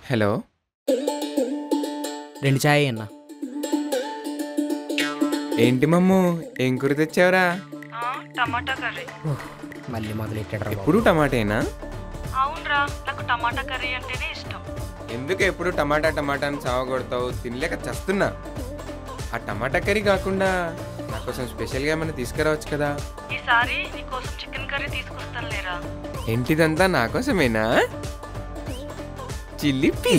Hello రెండు ఛాయ్ అన్న ఏంటి మమ్ము ఏం కూర తెచ్చావురా టమాటా కర్రీ మళ్ళీ మొదలెట్టాడు రా ఎప్పుడు టమాటేనా అవునరా నాకు టమాటా కర్రీ అంటేనే ఇష్టం ఎందుకు ఎప్పుడు టమాటా టమాటా అని సావగొడతావు తినలేక చస్తున్నా ఆ టమాటా కర్రీ కాకుండా నా కోసం స్పెషల్గా ఏమైనా తీసుకురావచ్చు కదా ఈసారి నీకోసం చికెన్ కర్రీ తీసుకొస్తాను లేరా ఏంటిదంతా నా కోసమేనా చిల్లిపి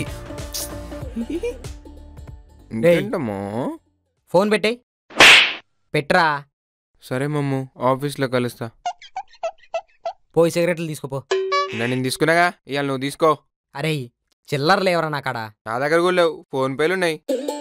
ఇంకేంటమ్మో ఫోన్ పెట్టే పెట్రా సరే మమ్ము ఆఫీస్లో కలుస్తా పోయి సిగరెట్లు తీసుకోపో ఇలా నేను తీసుకున్నాగా ఇవాళ నువ్వు తీసుకో అరే చిల్లర లేవరా నా కాడ నా దగ్గర కూడా లేవు ఫోన్ పేలు ఉన్నాయి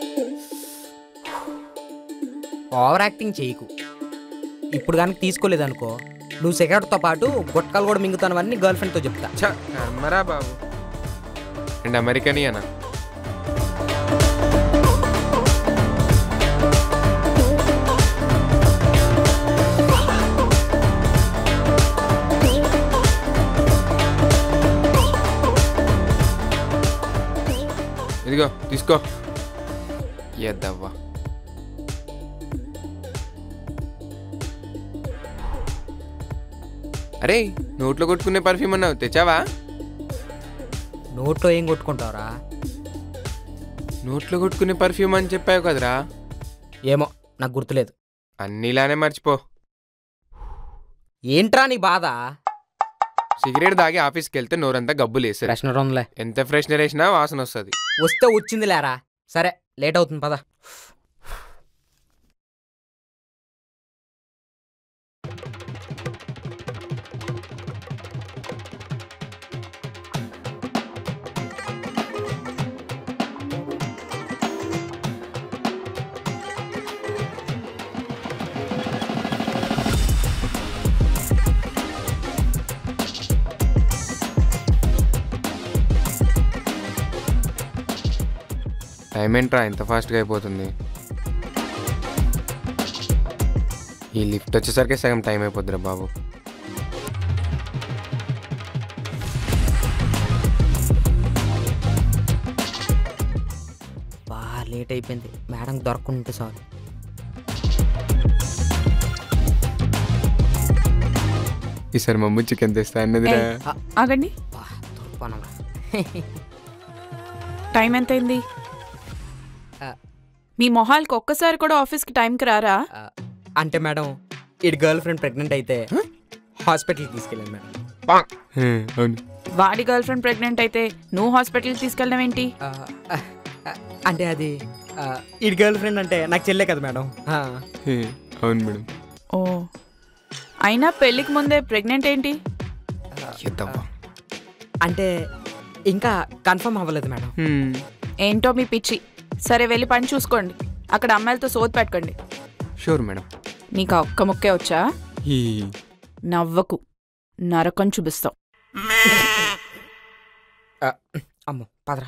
ఓవర్ యాక్టింగ్ చేయకు ఇప్పుడు కనుక తీసుకోలేదనుకో నువ్వు సిగరెట్తో పాటు గుట్కాలు కూడా మింగుతానవన్నీ గర్ల్ ఫ్రెండ్తో చెప్తా ఛ, కర్మరా బాబు అండ్ అమెరికన్ అన్న ఇదిగో తీసుకో ఎద్దవ్వా అరే నోట్లో కొట్టుకునే పర్ఫ్యూమ్ అన్నావు తెచ్చావా నోట్లో ఏం కొట్టుకుంటావురా నోట్లో కొట్టుకునే పర్ఫ్యూమ్ అని చెప్పావు కదరా ఏమో నాకు గుర్తులేదు అన్నీలానే మర్చిపో ఏంట్రా నీ బాధ సిగరెట్ దాగి ఆఫీస్కి వెళ్తే నోరంతా గబ్బులేసారు ఫ్రెషనర్ ఉందిలే ఎంత ఫ్రెషనర్ వేసినా వాసన వస్తుంది వస్తే వచ్చింది లేరా సరే లేట్ అవుతుంది పద టైం ఏంట్రా ఎంత ఫాస్ట్గా అయిపోతుంది ఈ లిఫ్ట్ వచ్చేసరికి సగం టైం అయిపోద్దిరా బాబు బాగా లేట్ అయిపోయింది మేడం దొరకకుంటే చాలు ఈసారి మమ్మీ చికెన్ తెస్తా అన్నదిరా ఆగండి బా దొరకనరా టైం ఎంత అయింది ఆ. మీ మొహాల్కి ఒక్కసారి కూడా ఆఫీస్కి టైంకి రారా అంటే మేడం ఇటు గర్ల్ ఫ్రెండ్ ప్రెగ్నెంట్ అయితే హాస్పిటల్కి తీసుకెళ్ళాను మేడం అవును వాడి గర్ల్ ఫ్రెండ్ ప్రెగ్నెంట్ అయితే నువ్వు హాస్పిటల్కి తీసుకెళ్ళడం ఏంటి ఆ, ఆ, ఆ, అంటే అది ఆ, ఇటు గర్ల్ ఫ్రెండ్ అంటే నాకు చెల్లే కదా మేడం ఆ, హే, అవును మేడం ఓ అయినా పెళ్ళికి ముందే ప్రెగ్నెంట్ ఏంటి ఎద్దవ్వా అంటే ఇంకా కన్ఫర్మ్ అవ్వలేదు మేడం ఏంటో మీ పిచ్చి సరే వెళ్ళి పని చూసుకోండి అక్కడ అమ్మాయిలతో సోది పెట్టకండి షూర్ మేడం నీకు ఆ ఒక్క ముక్కే వచ్చా ఈ నవ్వకు నరకం చూపిస్తావు ఆ, అమ్మో పదరా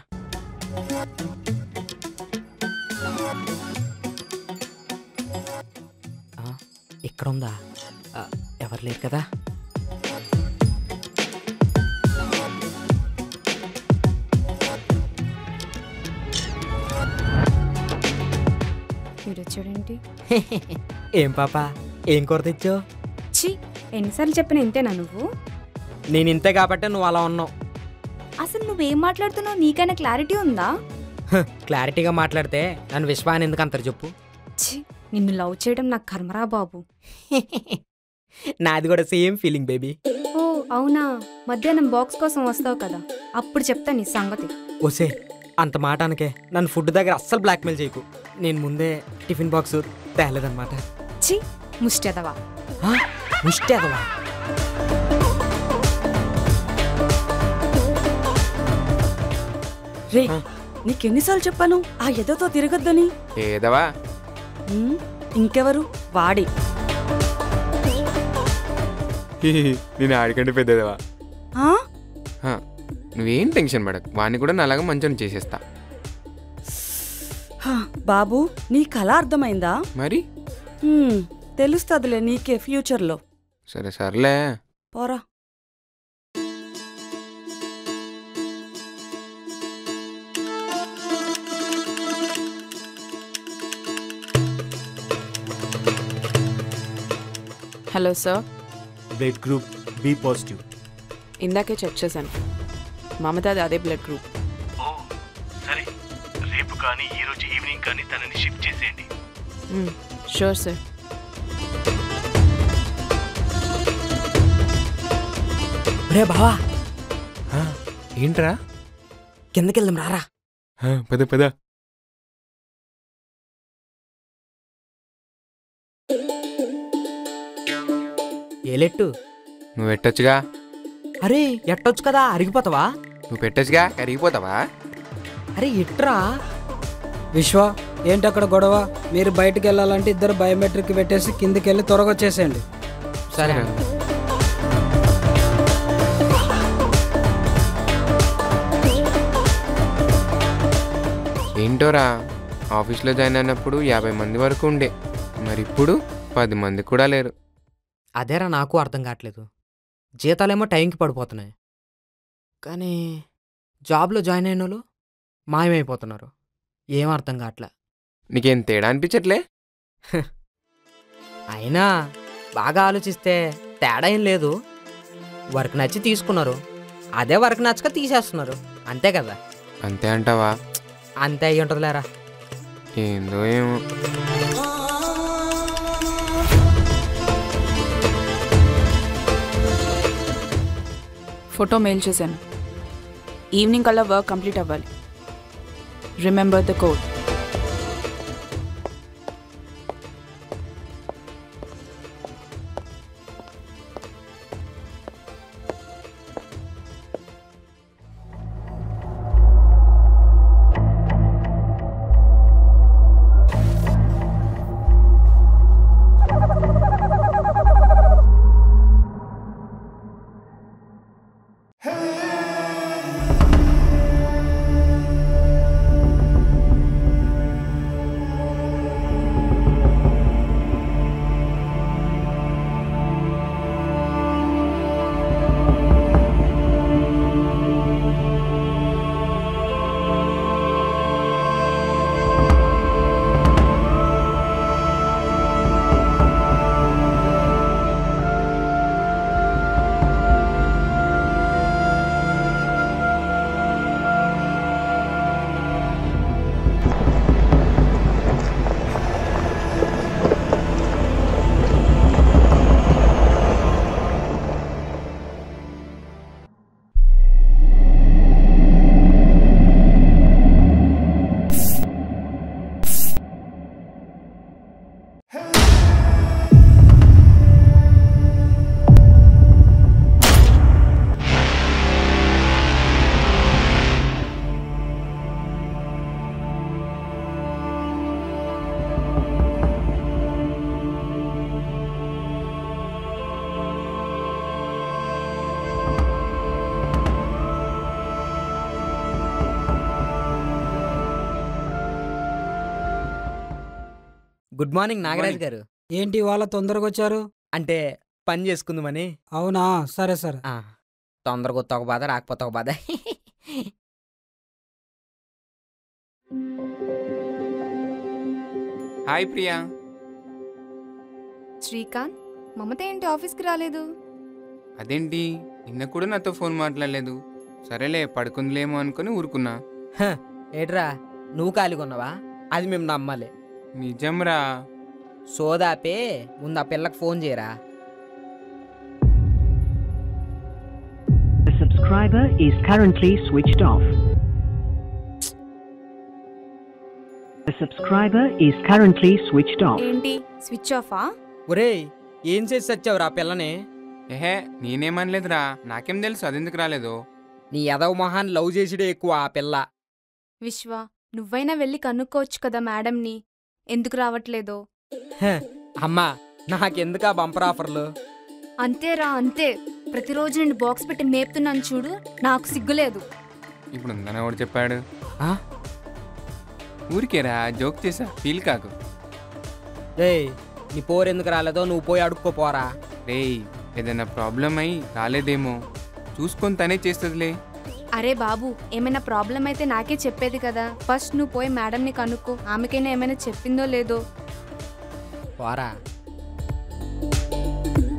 ఆ, ఇక్కడ ఉందా ఆ, ఎవరు లేరు కదా వీడొచ్చాడేంటి ఏం పాప ఏం కూర తెచ్చావు ఛీ ఎన్నిసార్లు చెప్పిన ఇంతేనా నువ్వు నేను ఇంతే కాబట్టి నువ్వు అలా ఉన్నావు అసలు నువ్వేం మాట్లాడుతున్నావు నీకైనా క్లారిటీ ఉందా హ, క్లారిటీగా మాట్లాడితే నన్ను విశ్వాన్ని ఎందుకు అంటారు చెప్పు ఛీ నిన్ను లవ్ చేయడం నాకు కర్మరా బాబు నాది కూడా సేమ్ ఫీలింగ్ బేబీ ఓ అవునా మధ్యాహ్నం బాక్స్ కోసం వస్తావు కదా అప్పుడు చెప్తా నీ సంగతి ఓసే అంత మాట అనకే నన్ను ఫుడ్ దగ్గర అస్సలు బ్లాక్మెయిల్ చేయకు నేను ముందే టిఫిన్ బాక్స్ తేలేదన్నమాట ఛీ ముష్టెదవా ముష్టి అదవా రే నీకెన్నిసార్లు చెప్పాను ఆ ఎదతో తిరగొద్దని ఏదవా ఉమ్, ఇంకెవరు వాడి నేను ఆడికంటే పెద్దదవా ఆ? నువ్వేం టెన్షన్ పడకు వాడిని కూడా నాలాగా మంచం చేసేస్తా హా, బాబు నీ కళ అర్థమైందా మరి ఉమ్, తెలుస్తదిలే నీకే ఫ్యూచర్లో సరే సర్లే పోరా hello sir blood group B positive ఇందాకే చెక్ చేశాను మమతాది అదే బ్లడ్ గ్రూప్ ఓ సరే రేపు కానీ ఈ రోజు ఈవినింగ్ కానీ తనని షిఫ్ట్ చేసేయండి షూర్ సార్ రే బావా ఆ, ఏంట్రా కిందకి వెళ్దాం రారా ఆ, పద పద ఏలెట్టు నువ్వు పెట్టొచ్చుగా అరే ఎట్టొచ్చు కదా అరిగిపోతావా నువ్వు పెట్టొచ్చుగా కరిగిపోతావా అరే ఎట్రా విశ్వ ఏంటి అక్కడ గొడవ మీరు బయటికి వెళ్ళాలంటే ఇద్దరు బయోమెట్రిక్ పెట్టేసి కిందికి వెళ్ళి త్వరగా వచ్చేసేయండి సరే ఏంటోరా ఆఫీస్లో జాయిన్ అయినప్పుడు యాభై మంది వరకు ఉండే మరి ఇప్పుడు పది మంది కూడా లేరు అదేరా నాకు అర్థం కావట్లేదు జీతాలేమో టైంకి పడిపోతున్నాయి కానీ జాబ్లో జాయిన్ అయిన వాళ్ళు మాయమైపోతున్నారు ఏం అర్థం కావట్లే నీకేం తేడా అనిపించట్లే అయినా బాగా ఆలోచిస్తే తేడా ఏం లేదు వర్క్ నచ్చి తీసుకున్నారు అదే వర్క్ నచ్చక తీసేస్తున్నారు అంతే కదా అంతే అంటావా అంతే అయ్యి ఉంటుందిలేరా ఏందో ఏమో ఫోటో మెయిల్ చేశాను ఈవినింగ్ కల్లా వర్క్ కంప్లీట్ అవ్వాలి remember the code good morning Nagaraj garu ఏంటి వాళ్ళ తొందరగా వచ్చారు అంటే పని చేసుకుందామని అవునా సరే సరే ఆ, తొందరగా వస్తే ఒక బాధ రాకపోతే ఒక బాధ హాయ్ ప్రియా శ్రీకాంత్ మమత ఏంటి ఆఫీస్కి రాలేదు అదేంటి నిన్న కూడా నాతో ఫోన్ మాట్లాడలేదు సరేలే పడుకుందిలేమో అనుకుని ఊరుకున్నా ఏట్రా నువ్వు ఖాళీగా ఉన్నావా అది మేము నమ్మాలి నిజంరా సోదాపే ముందు ఆ పిల్లకి ఫోన్ చేయరా The subscriber is currently switched off. The subscriber is currently switched off. ఏంటి స్విచ్ ఆఫా ఒరేయ్ ఏం చేసి వచ్చావురా ఆ పిల్లని ఏహే నేనేమనలేదురా నాకేం తెలుసు అదెందుకు రాలేదు నీ ఎదవ మొహాన్ని లవ్ చేసిడే ఎక్కువ ఆ పిల్ల విశ్వ నువ్వైనా వెళ్ళి కనుక్కోవచ్చు కదా మేడంని ఎందుకు రావట్లేదో హ, అమ్మా నాకెందుకా బంపర్ ఆఫర్లు అంతేరా అంతే ప్రతిరోజు నేను బాక్స్ పెట్టి మేపుతున్నాను చూడు నాకు సిగ్గులేదు ఇప్పుడు ఉందని ఎవడు చెప్పాడు ఆ? ఊరికేరా జోక్ చేసా ఫీల్ కాకు రేయ్ నీ పోరు ఎందుకు రాలేదో నువ్వు పోయి అడుక్కోపోరా రేయ్ ఏదైనా ప్రాబ్లం అయి రాలేదేమో చూసుకొని తనే చేస్తుందిలే అరే బాబు ఏమైనా ప్రాబ్లం అయితే నాకే చెప్పేది కదా ఫస్ట్ నువ్వు పోయి మేడంని కనుక్కో ఆమెకైనా ఏమైనా చెప్పిందో లేదో పోరా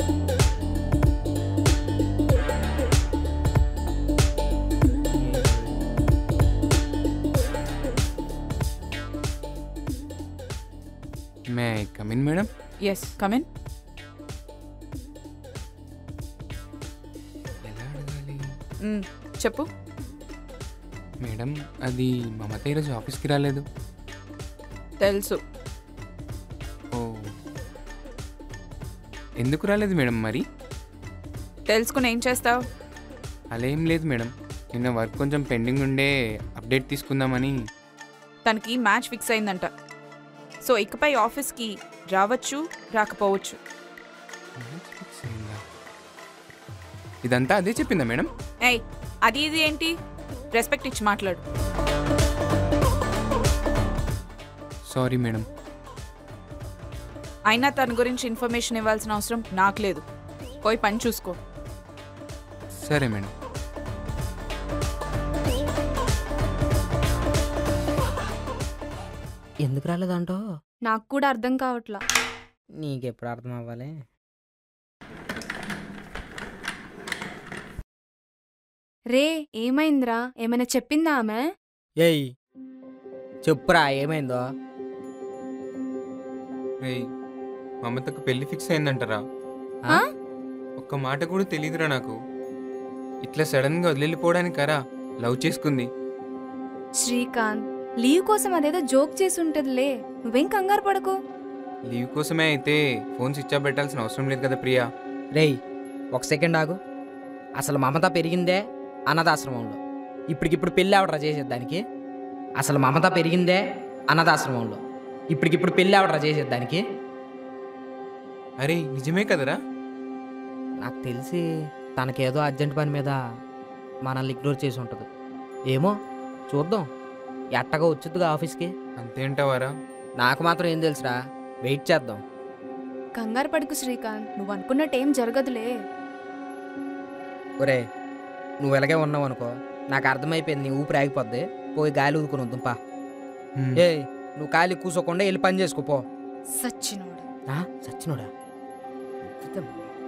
కమిన్ మేడం ఎస్ కమిన్ ఎలా అడగాలి చెప్పు మేడం అది మమత ఈరోజు ఆఫీస్కి రాలేదు తెలుసు ఓ ఎందుకు రాలేదు మేడం మరి తెలుసుకుని ఏం చేస్తావు అలా ఏం లేదు మేడం నిన్న వర్క్ కొంచెం పెండింగ్ ఉండే అప్డేట్ తీసుకుందామని తనకి మ్యాచ్ ఫిక్స్ అయిందంట సో ఇకపై ఆఫీస్కి రావచ్చు రాకపోవచ్చు ఇదంతా అదే చెప్పిందా మేడం ఏయ్ అది ఇది ఏంటి రెస్పెక్ట్ ఇచ్చి మాట్లాడు సారీ మేడం అయినా తన గురించి ఇన్ఫర్మేషన్ ఇవ్వాల్సిన అవసరం నాకు లేదు పోయి పని చూసుకో సరే మేడం ఎందుకు రాలేదంటో నాకు కూడా అర్థం కావట్లా నీకెప్పుడు అర్థం అవ్వాలి రే ఏమైందిరా ఏమైనా చెప్పిందా ఆమె ఏయ్ చెప్పురా ఏమైందో రేయ్ మమతకు పెళ్లి ఫిక్స్ అయిందంటారా ఆ? ఒక్క మాట కూడా తెలియదురా నాకు ఇట్లా సడన్ గా వదిలిపోవడానికి కరా లవ్ చేసుకుంది శ్రీకాంత్ లీవ్ కోసం అదేదో జోక్ చేసి ఉంటదిలే నువ్వేం కంగారు పడకు లీవ్ కోసమే అయితే ఫోన్ స్విచ్ ఆఫ్ పెట్టాల్సిన అవసరం లేదు కదా ప్రియా రేయ్ ఒక సెకండ్ ఆగు అసలు మమత పెరిగిందే అనాథాశ్రమంలో ఇప్పటికిప్పుడు పెళ్ళి ఆవిడరా చేసేదానికి అసలు మమత పెరిగిందే అనాథాశ్రమంలో ఇప్పటికిప్పుడు పెళ్ళి ఆవిడరా చేసేదానికి అరే నిజమే కదరా నాకు తెలిసి తనకేదో అర్జెంట్ పని మీద మనల్ని ఇగ్నోర్ చేసి ఉంటుంది ఏమో చూద్దాం ఎట్టగా వచ్చుద్దిగా ఆఫీస్కి అంతేంటావారా నాకు మాత్రం ఏం తెలుసురా వెయిట్ చేద్దాం కంగారు పడకు శ్రీకాంత్ నువ్వు అనుకున్నట్టు ఏం జరగదులే ఒరే నువ్వు ఎలాగే ఉన్నావు అనుకో నాకు అర్థమైపోయింది నీ ఊపిరి ఆగిపోద్ది పోయి గాలి ఊదుకుని వద్దాం పా హ్మ్. ఏ నువ్వు ఖాళీ కూసోకుండా వెళ్ళి పని చేసుకో పో సచ్చినోడు ఆ, సచ్చినోడా ఉచితం.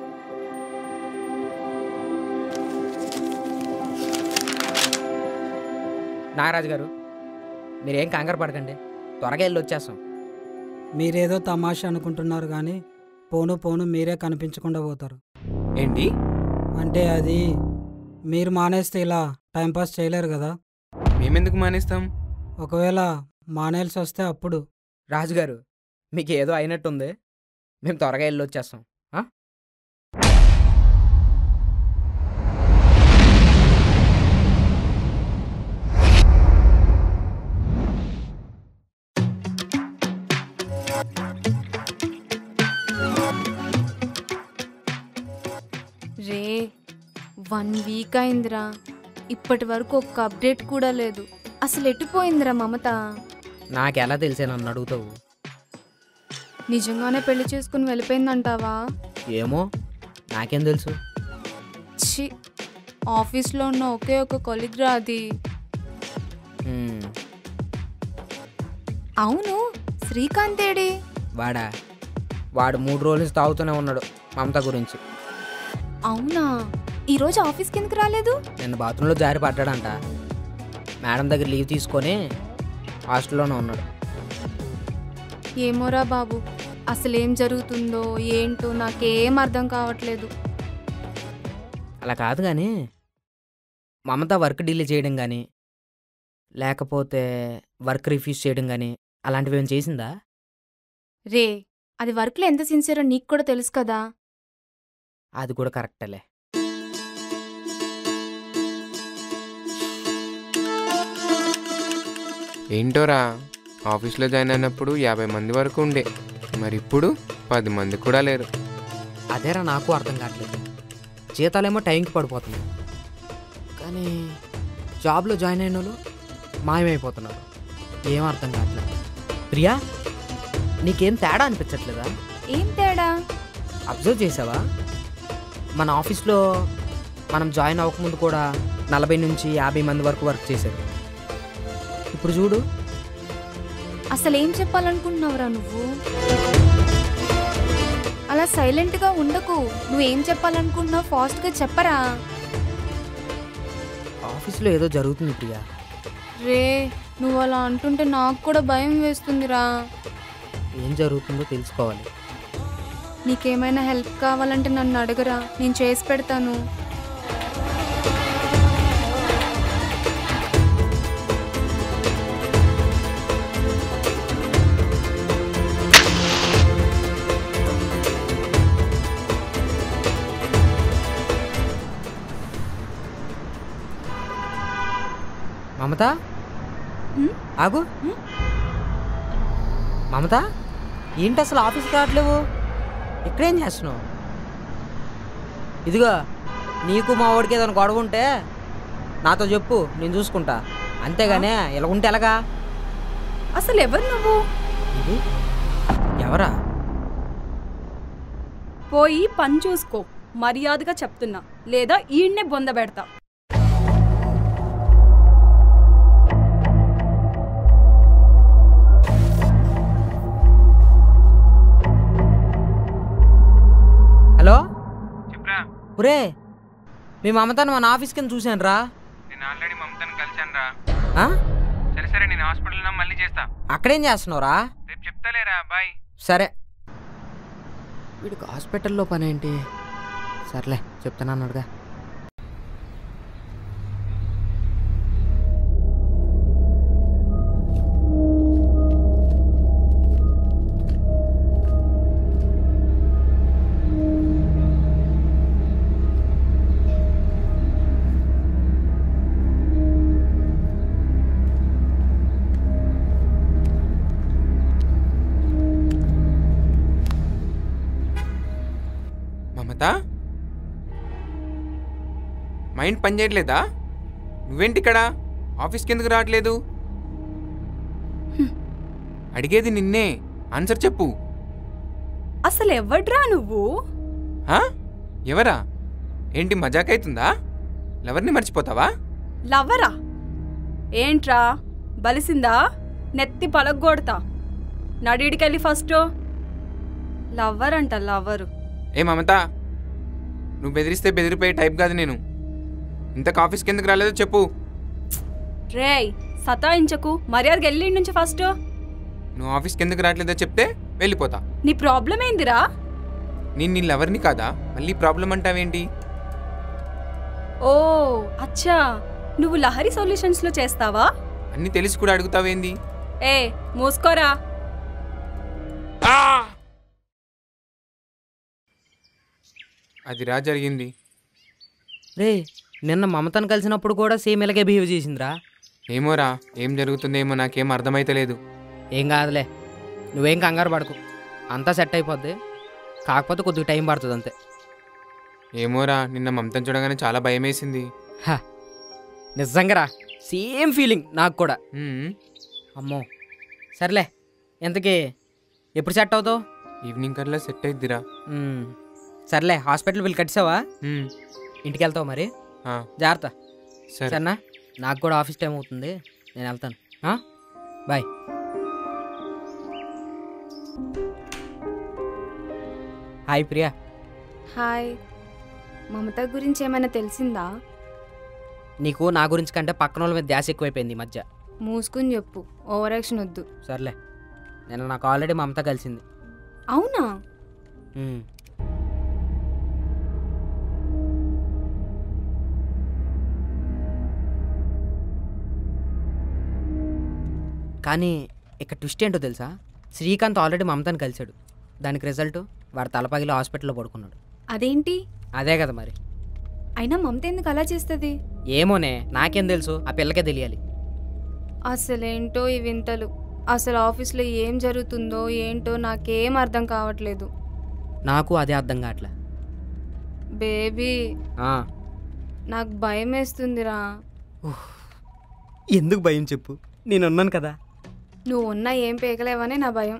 నాగరాజు గారు మీరేం కంగారు పడకండి త్వరగా వెళ్ళి వచ్చేస్తాం మీరేదో తమాషా అనుకుంటున్నారు కానీ పోను పోను మీరే కనిపించకుండా పోతారు ఏంటి అంటే అది మీరు మానేస్తే ఇలా టైంపాస్ చేయలేరు కదా మేమెందుకు మానేస్తాం ఒకవేళ మానేయాల్సి వస్తే అప్పుడు రాజుగారు మీకు ఏదో అయినట్టుంది మేము త్వరగా వెళ్ళి వచ్చేస్తాం ఆ? రే వన్ వీక్ అయిందిరా ఇప్పటి వరకు ఒక్క అప్డేట్ కూడా లేదు అసలు ఎట్టుపోయిందిరా మమత నాకు ఎలా తెలిసే నన్ను అడుగుతావు నిజంగానే పెళ్లి చేసుకుని వెళ్ళిపోయిందంటావా ఏమో నాకేం తెలుసు ఛీ ఆఫీస్లో ఉన్న ఒకే ఒక కొలిగ్రా అది హ్మ్, అవును శ్రీకాంత్ ఏడి వాడా వాడు మూడు రోజుల నుంచి తాగుతూనే ఉన్నాడు మమత గురించి అవునా ఈరోజు ఆఫీస్కి ఎందుకు రాలేదు నిన్న బాత్రూంలో జారి పడ్డాడంట మేడం దగ్గర లీవ్ తీసుకొని హాస్టల్లోనే ఉన్నాడు ఏమోరా బాబు అసలు ఏం జరుగుతుందో ఏంటో నాకేం అర్థం కావట్లేదు అలా కాదు కానీ మమత వర్క్ డీలే చేయడం కానీ లేకపోతే వర్క్ రిఫ్యూజ్ చేయడం కానీ అలాంటివి ఏమైనా చేసిందా రే అది వర్క్లో ఎంత సిన్సియరో నీకు కూడా తెలుసు కదా అది కూడా కరెక్టలే ఏంటోరా ఆఫీస్లో జాయిన్ అయినప్పుడు యాభై మంది వరకు ఉండే మరి ఇప్పుడు పది మంది కూడా లేరు అదేరా నాకు అర్థం కావట్లేదు జీతాలేమో టైంకి పడిపోతున్నాయి కానీ జాబ్లో జాయిన్ అయిన వాళ్ళు మాయమైపోతున్నారు ఏం అర్థం కావట్లేదు ప్రియా నీకేం తేడా అనిపించట్లేదా ఏం తేడా అబ్జర్వ్ చేసావా మన ఆఫీస్లో మనం జాయిన్ అవ్వకముందు కూడా నలభై నుంచి యాభై మంది వరకు వర్క్ చేశారు ఇప్పుడు చూడు అసలు ఏం చెప్పాలనుకుంటున్నావురా నువ్వు అలా సైలెంట్గా ఉండకు నువ్వేం చెప్పాలనుకుంటున్నావు ఫాస్ట్గా చెప్పరా ఆఫీస్లో ఏదో జరుగుతుంది ప్రియా రే నువ్వు అలా అంటుంటే నాకు కూడా భయం వేస్తుందిరా ఏం జరుగుతుందో తెలుసుకోవాలి నీకేమైనా హెల్ప్ కావాలంటే నన్ను అడగరా నేను చేసి పెడతాను మమత హ్మ్? ఆగు హ్మ్? మమత ఏంటి అసలు ఆఫీస్కి రావట్లేవు ఇక్కడేం చేస్తున్నావు ఇదిగో నీకు మా వాడికి ఏదైనా గొడవ ఉంటే నాతో చెప్పు నేను చూసుకుంటా అంతేగానే ఇలా ఉంటే ఎలాగా అసలు ఎవరు నువ్వు ఇది ఎవరా పోయి పని చూసుకో మర్యాదగా చెప్తున్నా లేదా ఈయన్నే బొంద పెడతా హలో చెప్పరా ఒరే మీ మమతను మన ఆఫీస్ కింద చూశాను రా నేను ఆల్రెడీ మమతను కలిశాను రా సరే సరే నేను హాస్పిటల్లో మళ్ళీ చేస్తా అక్కడేం చేస్తున్నావురా రేపు చెప్తాలేరా బాయ్ సరే వీడికి హాస్పిటల్లో పని ఏంటి సర్లే చెప్తాను అన్నాడుగా మమత మైండ్ పని చేయట్లేదా నువ్వేంటి ఇక్కడ ఆఫీస్కి ఎందుకు రావట్లేదు అడిగేది నిన్నే ఆన్సర్ చెప్పు అసలు ఎవడ్రా నువ్వు హా? ఎవరా ఏంటి మజాక్ అవుతుందా లవర్ని మర్చిపోతావా లవ్వరా ఏంట్రా బలిసిందా నెత్తి పలగొడతా నడిడికెళ్ళి ఫస్ట్ లవ్వర్ అంట లవ్వరు ఏ మమత నువ్వు బెదిరిస్తే బెదిరిపోయే టైప్ కాదు నేను ఇంతకు ఆఫీస్కి ఎందుకు రాలేదో చెప్పు రేయ్ సతాయించకు మర్యాదగా వెళ్ళి నుంచి ఫస్ట్ నువ్వు ఆఫీస్కి ఎందుకు రావట్లేదో చెప్తే వెళ్ళిపోతా నీ ప్రాబ్లం ఏందిరా నేను నీ లవర్ని కాదా మళ్ళీ ప్రాబ్లం అంటావేంటి ఓ అచ్చా నువ్వు లహరి సొల్యూషన్స్ లో చేస్తావా అన్నీ తెలిసి కూడా అడుగుతావేంది ఏ మూసుకోరా అది రా జరిగింది రే నిన్న మమతను కలిసినప్పుడు కూడా సేమ్ ఇలాగే బిహేవ్ చేసిందిరా ఏమోరా ఏం జరుగుతుందేమో నాకేం అర్థమైతలేదు ఏం కాదులే నువ్వేం కంగారు పడకు అంతా సెట్ అయిపోద్ది కాకపోతే కొద్దిగా టైం పడుతుంది అంతే ఏమోరా నిన్న మమతను చూడగానే చాలా భయం వేసింది హ, నిజంగా సేమ్ ఫీలింగ్ నాకు కూడా హ్మ్, అమ్మో సర్లే ఎంతకీ ఎప్పుడు సెట్ అవుతావు ఈవినింగ్ కల్లా సెట్ అయిద్దిరా మ్మ్. సర్లే హాస్పిటల్ బిల్ కట్టావా హ్మ్, ఇంటికి వెళ్తావు మరి ఆ, జాగ్రత్త సరే సరేనా నాకు కూడా ఆఫీస్ టైం అవుతుంది నేను వెళ్తాను ఆ? Bye hi Priya hi Mamata గురించి ఏమైనా తెలిసిందా నీకు నా గురించి కంటే పక్కన వాళ్ళ మీద ధ్యాస ఎక్కువైపోయింది ఈ మధ్య మూసుకుని చెప్పు ఓవర్ యాక్షన్ వద్దు సర్లే నేను నాకు ఆల్రెడీ మమత కలిసింది అవునా మ్మ్. కానీ ఇక్కడ ట్విస్ట్ ఏంటో తెలుసా శ్రీకాంత్ ఆల్రెడీ మమతని కలిశాడు దానికి రిజల్ట్ వాడు తలపగిలి హాస్పిటల్లో పడుకున్నాడు అదేంటి అదే కదా మరి అయినా మమత ఎందుకు అలా చేస్తుంది ఏమోనే నాకేం తెలుసు ఆ పిల్లకే తెలియాలి అసలేంటో ఈ వింతలు అసలు ఆఫీస్లో ఏం జరుగుతుందో ఏంటో నాకేం అర్థం కావట్లేదు నాకు అదే అర్థం కావట్లే బేబీ ఆ, నాకు భయం వేస్తుందిరా ఎందుకు భయం చెప్పు నేను ఉన్నాను కదా నువ్వు ఉన్నా ఏం పేకలేవని నా భయం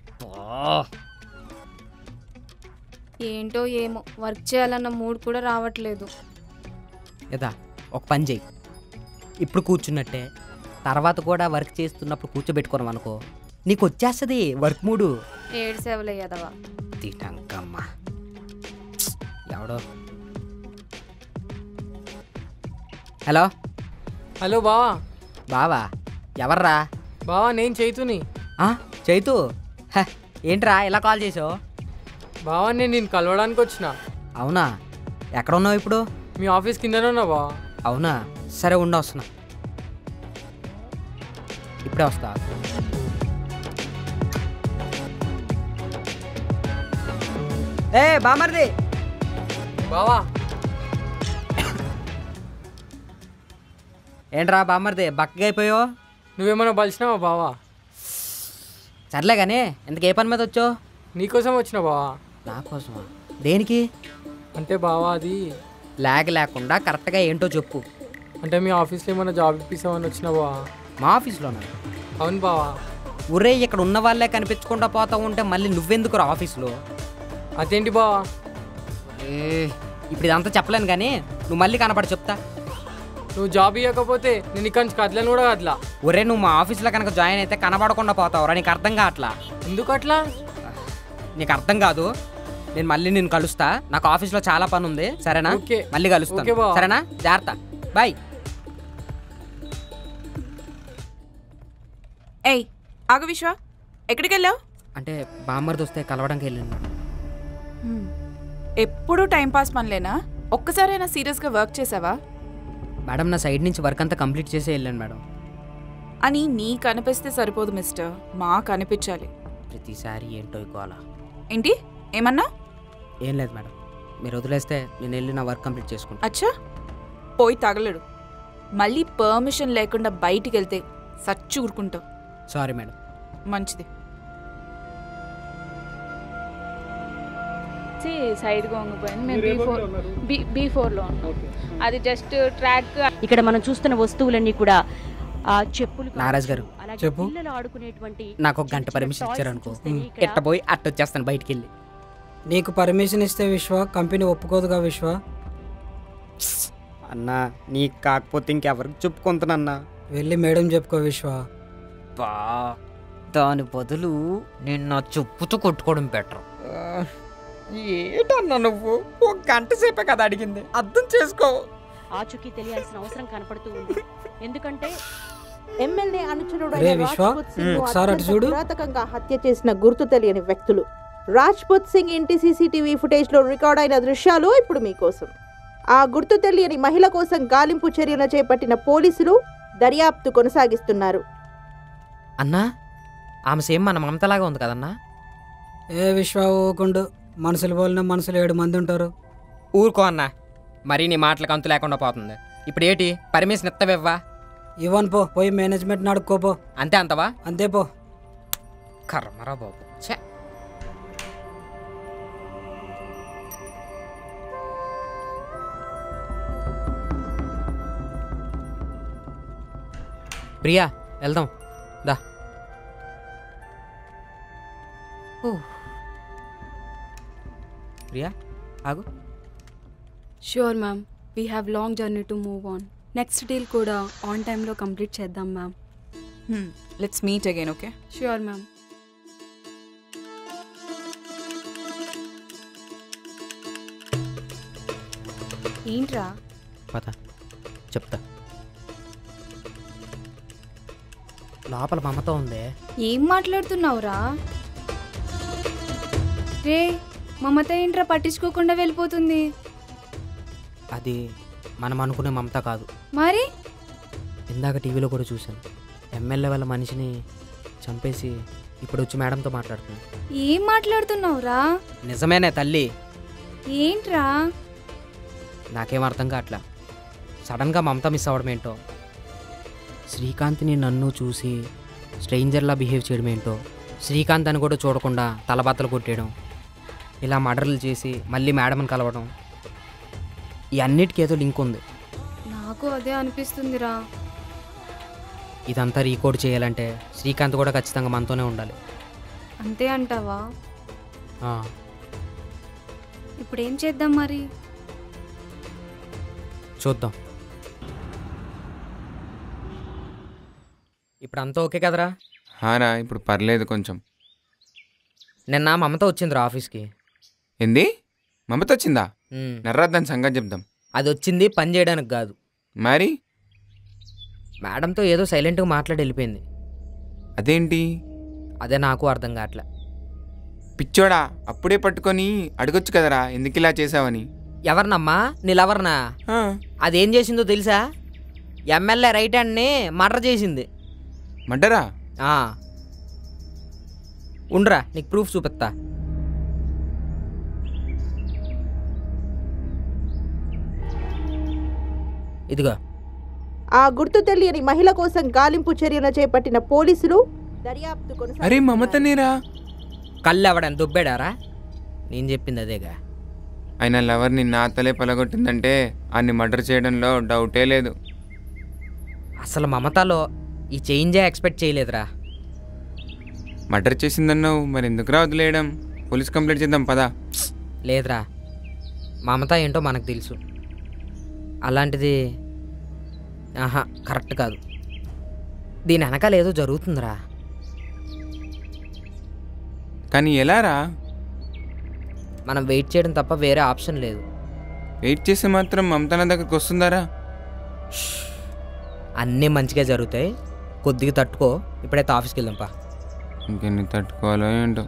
ఏంటో ఏమో వర్క్ చేయాలన్న మూడ్ కూడా రావట్లేదు యదా ఒక పని చెయ్యి ఇప్పుడు కూర్చున్నట్టే తర్వాత కూడా వర్క్ చేస్తున్నప్పుడు కూర్చోబెట్టుకున్నాం అనుకో నీకు వచ్చేస్తుంది వర్క్ మూడు ఏడు సేవలయ్యదవా తిటంకమ్మ ఎవడో హలో హలో బావా బావా ఎవర్రా బావా నేను చైతుని ఆ, చైతు హ, ఏంట్రా ఇలా కాల్ చేసావు బావా నేను నేను కలవడానికి వచ్చిన అవునా ఎక్కడ ఉన్నావు ఇప్పుడు మీ ఆఫీస్ కిందనే ఉన్నా బావా అవునా సరే ఉండి వస్తున్నా ఇప్పుడే వస్తా ఏ బామర్ది బావా ఏంట్రా బామర్ది బక్కగా అయిపోయావు నువ్వేమైనా బలిసినావా బావా సర్లే కానీ ఇంతకు ఏ పని మీద వచ్చావు నీకోసం వచ్చిన బావా నా కోసమా దేనికి అంటే బావా అది లాగ్ లేకుండా కరెక్ట్గా ఏంటో చెప్పు అంటే మీ ఆఫీస్లో ఏమైనా జాబ్ ఇప్పిస్తామని వచ్చిన బావా మా ఆఫీస్లోనా అవును బావా ఒరే ఇక్కడ ఉన్న వాళ్ళే కనిపించకుండా పోతా ఉంటే మళ్ళీ నువ్వెందుకు రా ఆఫీస్లో అదేంటి బావా ఏ, ఇప్పుడు ఇదంతా చెప్పలేను కానీ నువ్వు మళ్ళీ కనపడి చెప్తా నువ్వు జాబ్ ఇవ్వకపోతే నేను ఇక్కడి నుంచి కదలను కూడా కదలా ఒరే నువ్వు మా ఆఫీస్లో కనుక జాయిన్ అయితే కనబడకుండా పోతావురా నీకు అర్థం కావట్లా ఎందుకు అట్లా నీకు అర్థం కాదు నేను మళ్ళీ నేను కలుస్తా నాకు ఆఫీస్లో చాలా పని ఉంది సరేనా ఓకే. మళ్ళీ ఓకే కలుస్తాను బావ. సరేనా జాగ్రత్త బాయ్ ఏయ్ ఆగు విశ్వ ఎక్కడికి వెళ్ళావు అంటే బామ్మర్ది వస్తే కలవడానికి వెళ్ళాను ఎప్పుడు టైంపాస్ పనిలేనా ఒక్కసారైనా సీరియస్గా వర్క్ చేసావా మేడం నా సైడ్ నుంచి వర్క్ అంతా కంప్లీట్ చేసే వెళ్ళాను మేడం అని నీ కనిపిస్తే సరిపోదు మిస్టర్ మా కనిపించాలి ప్రతిసారి ఏంటో ఇకోవాలా ఏంటి ఏమన్నా ఏం లేదు మేడం మీరు వదిలేస్తే నేను వెళ్ళి నా వర్క్ కంప్లీట్ చేసుకుంటా అచ్చా పోయి తగలడు మళ్ళీ పర్మిషన్ లేకుండా బయటికి వెళ్తే సచ్చి ఊరుకుంటావు సారీ మేడం మంచిది సైడ్గా వంగిపోయింది మేము బీ ఫోర్ బీ బీ ఫోర్లో ఉన్నాం అది జస్ట్ ట్రాక్ ఇక్కడ మనం చూస్తున్న వస్తువులన్నీ కూడా ఆ చెప్పులు కావచ్చు, నారాజ్ గారు అలాగే చెప్పు. పిల్లలు ఆడుకునేటువంటి నాకు ఒక గంట చిన్న పర్మిషన్ toys ఇచ్చారనుకో చూస్తేనే ఇక్కడ ఇట్ట పోయి అట్ట వచ్చేస్తాను బయటికి వెళ్ళి నీకు పర్మిషన్ ఇస్తే విశ్వ కంపెనీ ఒప్పుకోదుగా విశ్వ అన్నా నీకు కాకపోతే ఇంకెవరికి చెప్పుకుంటానన్నా వెళ్ళి మేడం చెప్పుకో విశ్వ బా దాని బదులు నేను నా చెప్పుతో కొట్టుకోవడం బెటర్ ఏటన్నా నువ్వు ఒక గంట సేపే కదా అడిగింది అర్థం చేసుకో ఆచూకీ తెలియాల్సిన అవసరం కనపడుతూ ఉంది ఎందుకంటే ఎమ్మెల్యే రే అనుచరుడైన విశ్వ, రాజ్పుత్ సింగ్ ను ఒకసారి అటు అత్యంత చూడు. కిరాతకంగా హత్య చేసిన గుర్తు తెలియని వ్యక్తులు రాజ్పుత్ సింగ్ ఇంటి సీసీటీవీ ఫుటేజ్ లో రికార్డ్ అయిన దృశ్యాలు ఇప్పుడు మీకోసం ఆ గుర్తు తెలియని మహిళ కోసం గాలింపు చర్యలు చేపట్టిన పోలీసులు దర్యాప్తు కొనసాగిస్తున్నారు అన్నా ఆమె సేమ్ మన మమతలాగా ఉంది కదన్నా ఏ విశ్వ ఊకుండు మనుషులు పోలిన మనుషులు ఏడు మంది ఉంటారు ఊరుకో అన్నా మరీ నీ మాటలకు అంతు లేకుండా పోతుంది ఇప్పుడు ఏంటి పర్మిషన్ ఇత్తవివ్వా ఇవ్వను పో పోయి మేనేజ్మెంట్ నడుక్కోపో అంతే అంతవా అంతే పో కర్మరా బాబు ఛే ప్రియా వెళ్దాం దా ఓ. ప్రియా ఆగు sure ma'am we have long journey to move on next deal కూడా ఆన్ టైంలో కంప్లీట్ చేద్దాం ma'am let's meet again okay sure ma'am ఏంట్రా పద చెప్తా లోపల మమత ఉందే ఏం మాట్లాడుతున్నావురా రే మమత ఏంట్రా పట్టించుకోకుండా వెళ్ళిపోతుంది అది మనం అనుకునే మమత కాదు మరి ఇందాక టీవీలో కూడా చూశాను ఎమ్మెల్యే వాళ్ళ మనిషిని చంపేసి ఇప్పుడు వచ్చి మేడంతో మాట్లాడుతుంది ఏం మాట్లాడుతున్నావురా నిజమేనే తల్లి ఏంట్రా నాకేం అర్థం కావట్లా సడన్గా మమత మిస్ అవ్వడం ఏంటో శ్రీకాంత్ని నన్ను చూసి స్ట్రేంజర్లా బిహేవ్ చేయడం ఏంటో శ్రీకాంత్ అని కూడా చూడకుండా తలబత్తలు కొట్టేయడం ఇలా మర్డర్లు చేసి మళ్ళీ మేడంని కలవడం ఈ అన్నిటికీ ఏదో లింక్ ఉంది నాకు అదే అనిపిస్తుందిరా ఇదంతా రీకోడ్ చేయాలంటే శ్రీకాంత్ కూడా ఖచ్చితంగా మనతోనే ఉండాలి అంతే అంటావా ఆ, ఇప్పుడు ఏం చేద్దాం మరి చూద్దాం ఇప్పుడు అంతా ఓకే కదరా హారా ఇప్పుడు పర్లేదు కొంచెం నిన్న మమత వచ్చిందిరా ఆఫీస్కి ఏంది మమత వచ్చిందా ఉమ్. నర్రాద్దాని సంగతి చెప్దాం అది వచ్చింది పని చేయడానికి కాదు మరి మేడంతో ఏదో సైలెంట్గా మాట్లాడి వెళ్ళిపోయింది అదేంటి అదే నాకు అర్థం కావట్లే పిచ్చోడా అప్పుడే పట్టుకొని అడగొచ్చు కదరా ఎందుకు ఇలా చేసావని ఎవరినమ్మా నీలెవరినా అదేం చేసిందో తెలుసా ఎమ్మెల్యే రైట్ హ్యాండ్ని మర్డర్ చేసింది మడ్డరా ఆ. ఉండ్రా నీకు ప్రూఫ్ చూపిస్తా ఇదిగో ఆ గుర్తు తెలియని మహిళ కోసం గాలింపు చర్యలు చేపట్టిన పోలీసులు దర్యాప్తు కొనసాగి అరే మమతనేరా కళ్ళు ఎవడని దుబ్బాడారా నేను చెప్పింది అదేగా ఆయన లవర్ని నా తలే పలగొట్టిందంటే అన్ని మర్డర్ చేయడంలో డౌటే లేదు అసలు మమతలో ఈ చేంజే ఎక్స్పెక్ట్ చేయలేదురా మర్డర్ చేసిందన్నావు మరి ఎందుకురా వదిలేయడం పోలీస్ కంప్లైంట్ చేద్దాం పదా లేదురా మమత ఏంటో మనకు తెలుసు అలాంటిది ఆహా కరెక్ట్ కాదు దీని వెనకాల ఏదో జరుగుతుందిరా కానీ ఎలారా మనం వెయిట్ చేయడం తప్ప వేరే ఆప్షన్ లేదు వెయిట్ చేస్తే మాత్రం మమతన దగ్గరికి వస్తుందారా అన్నీ మంచిగా జరుగుతాయి కొద్దిగా తట్టుకో ఇప్పుడైతే ఆఫీస్కి వెళ్దాం పా ఇంకెన్ని తట్టుకోవాలో ఏంటో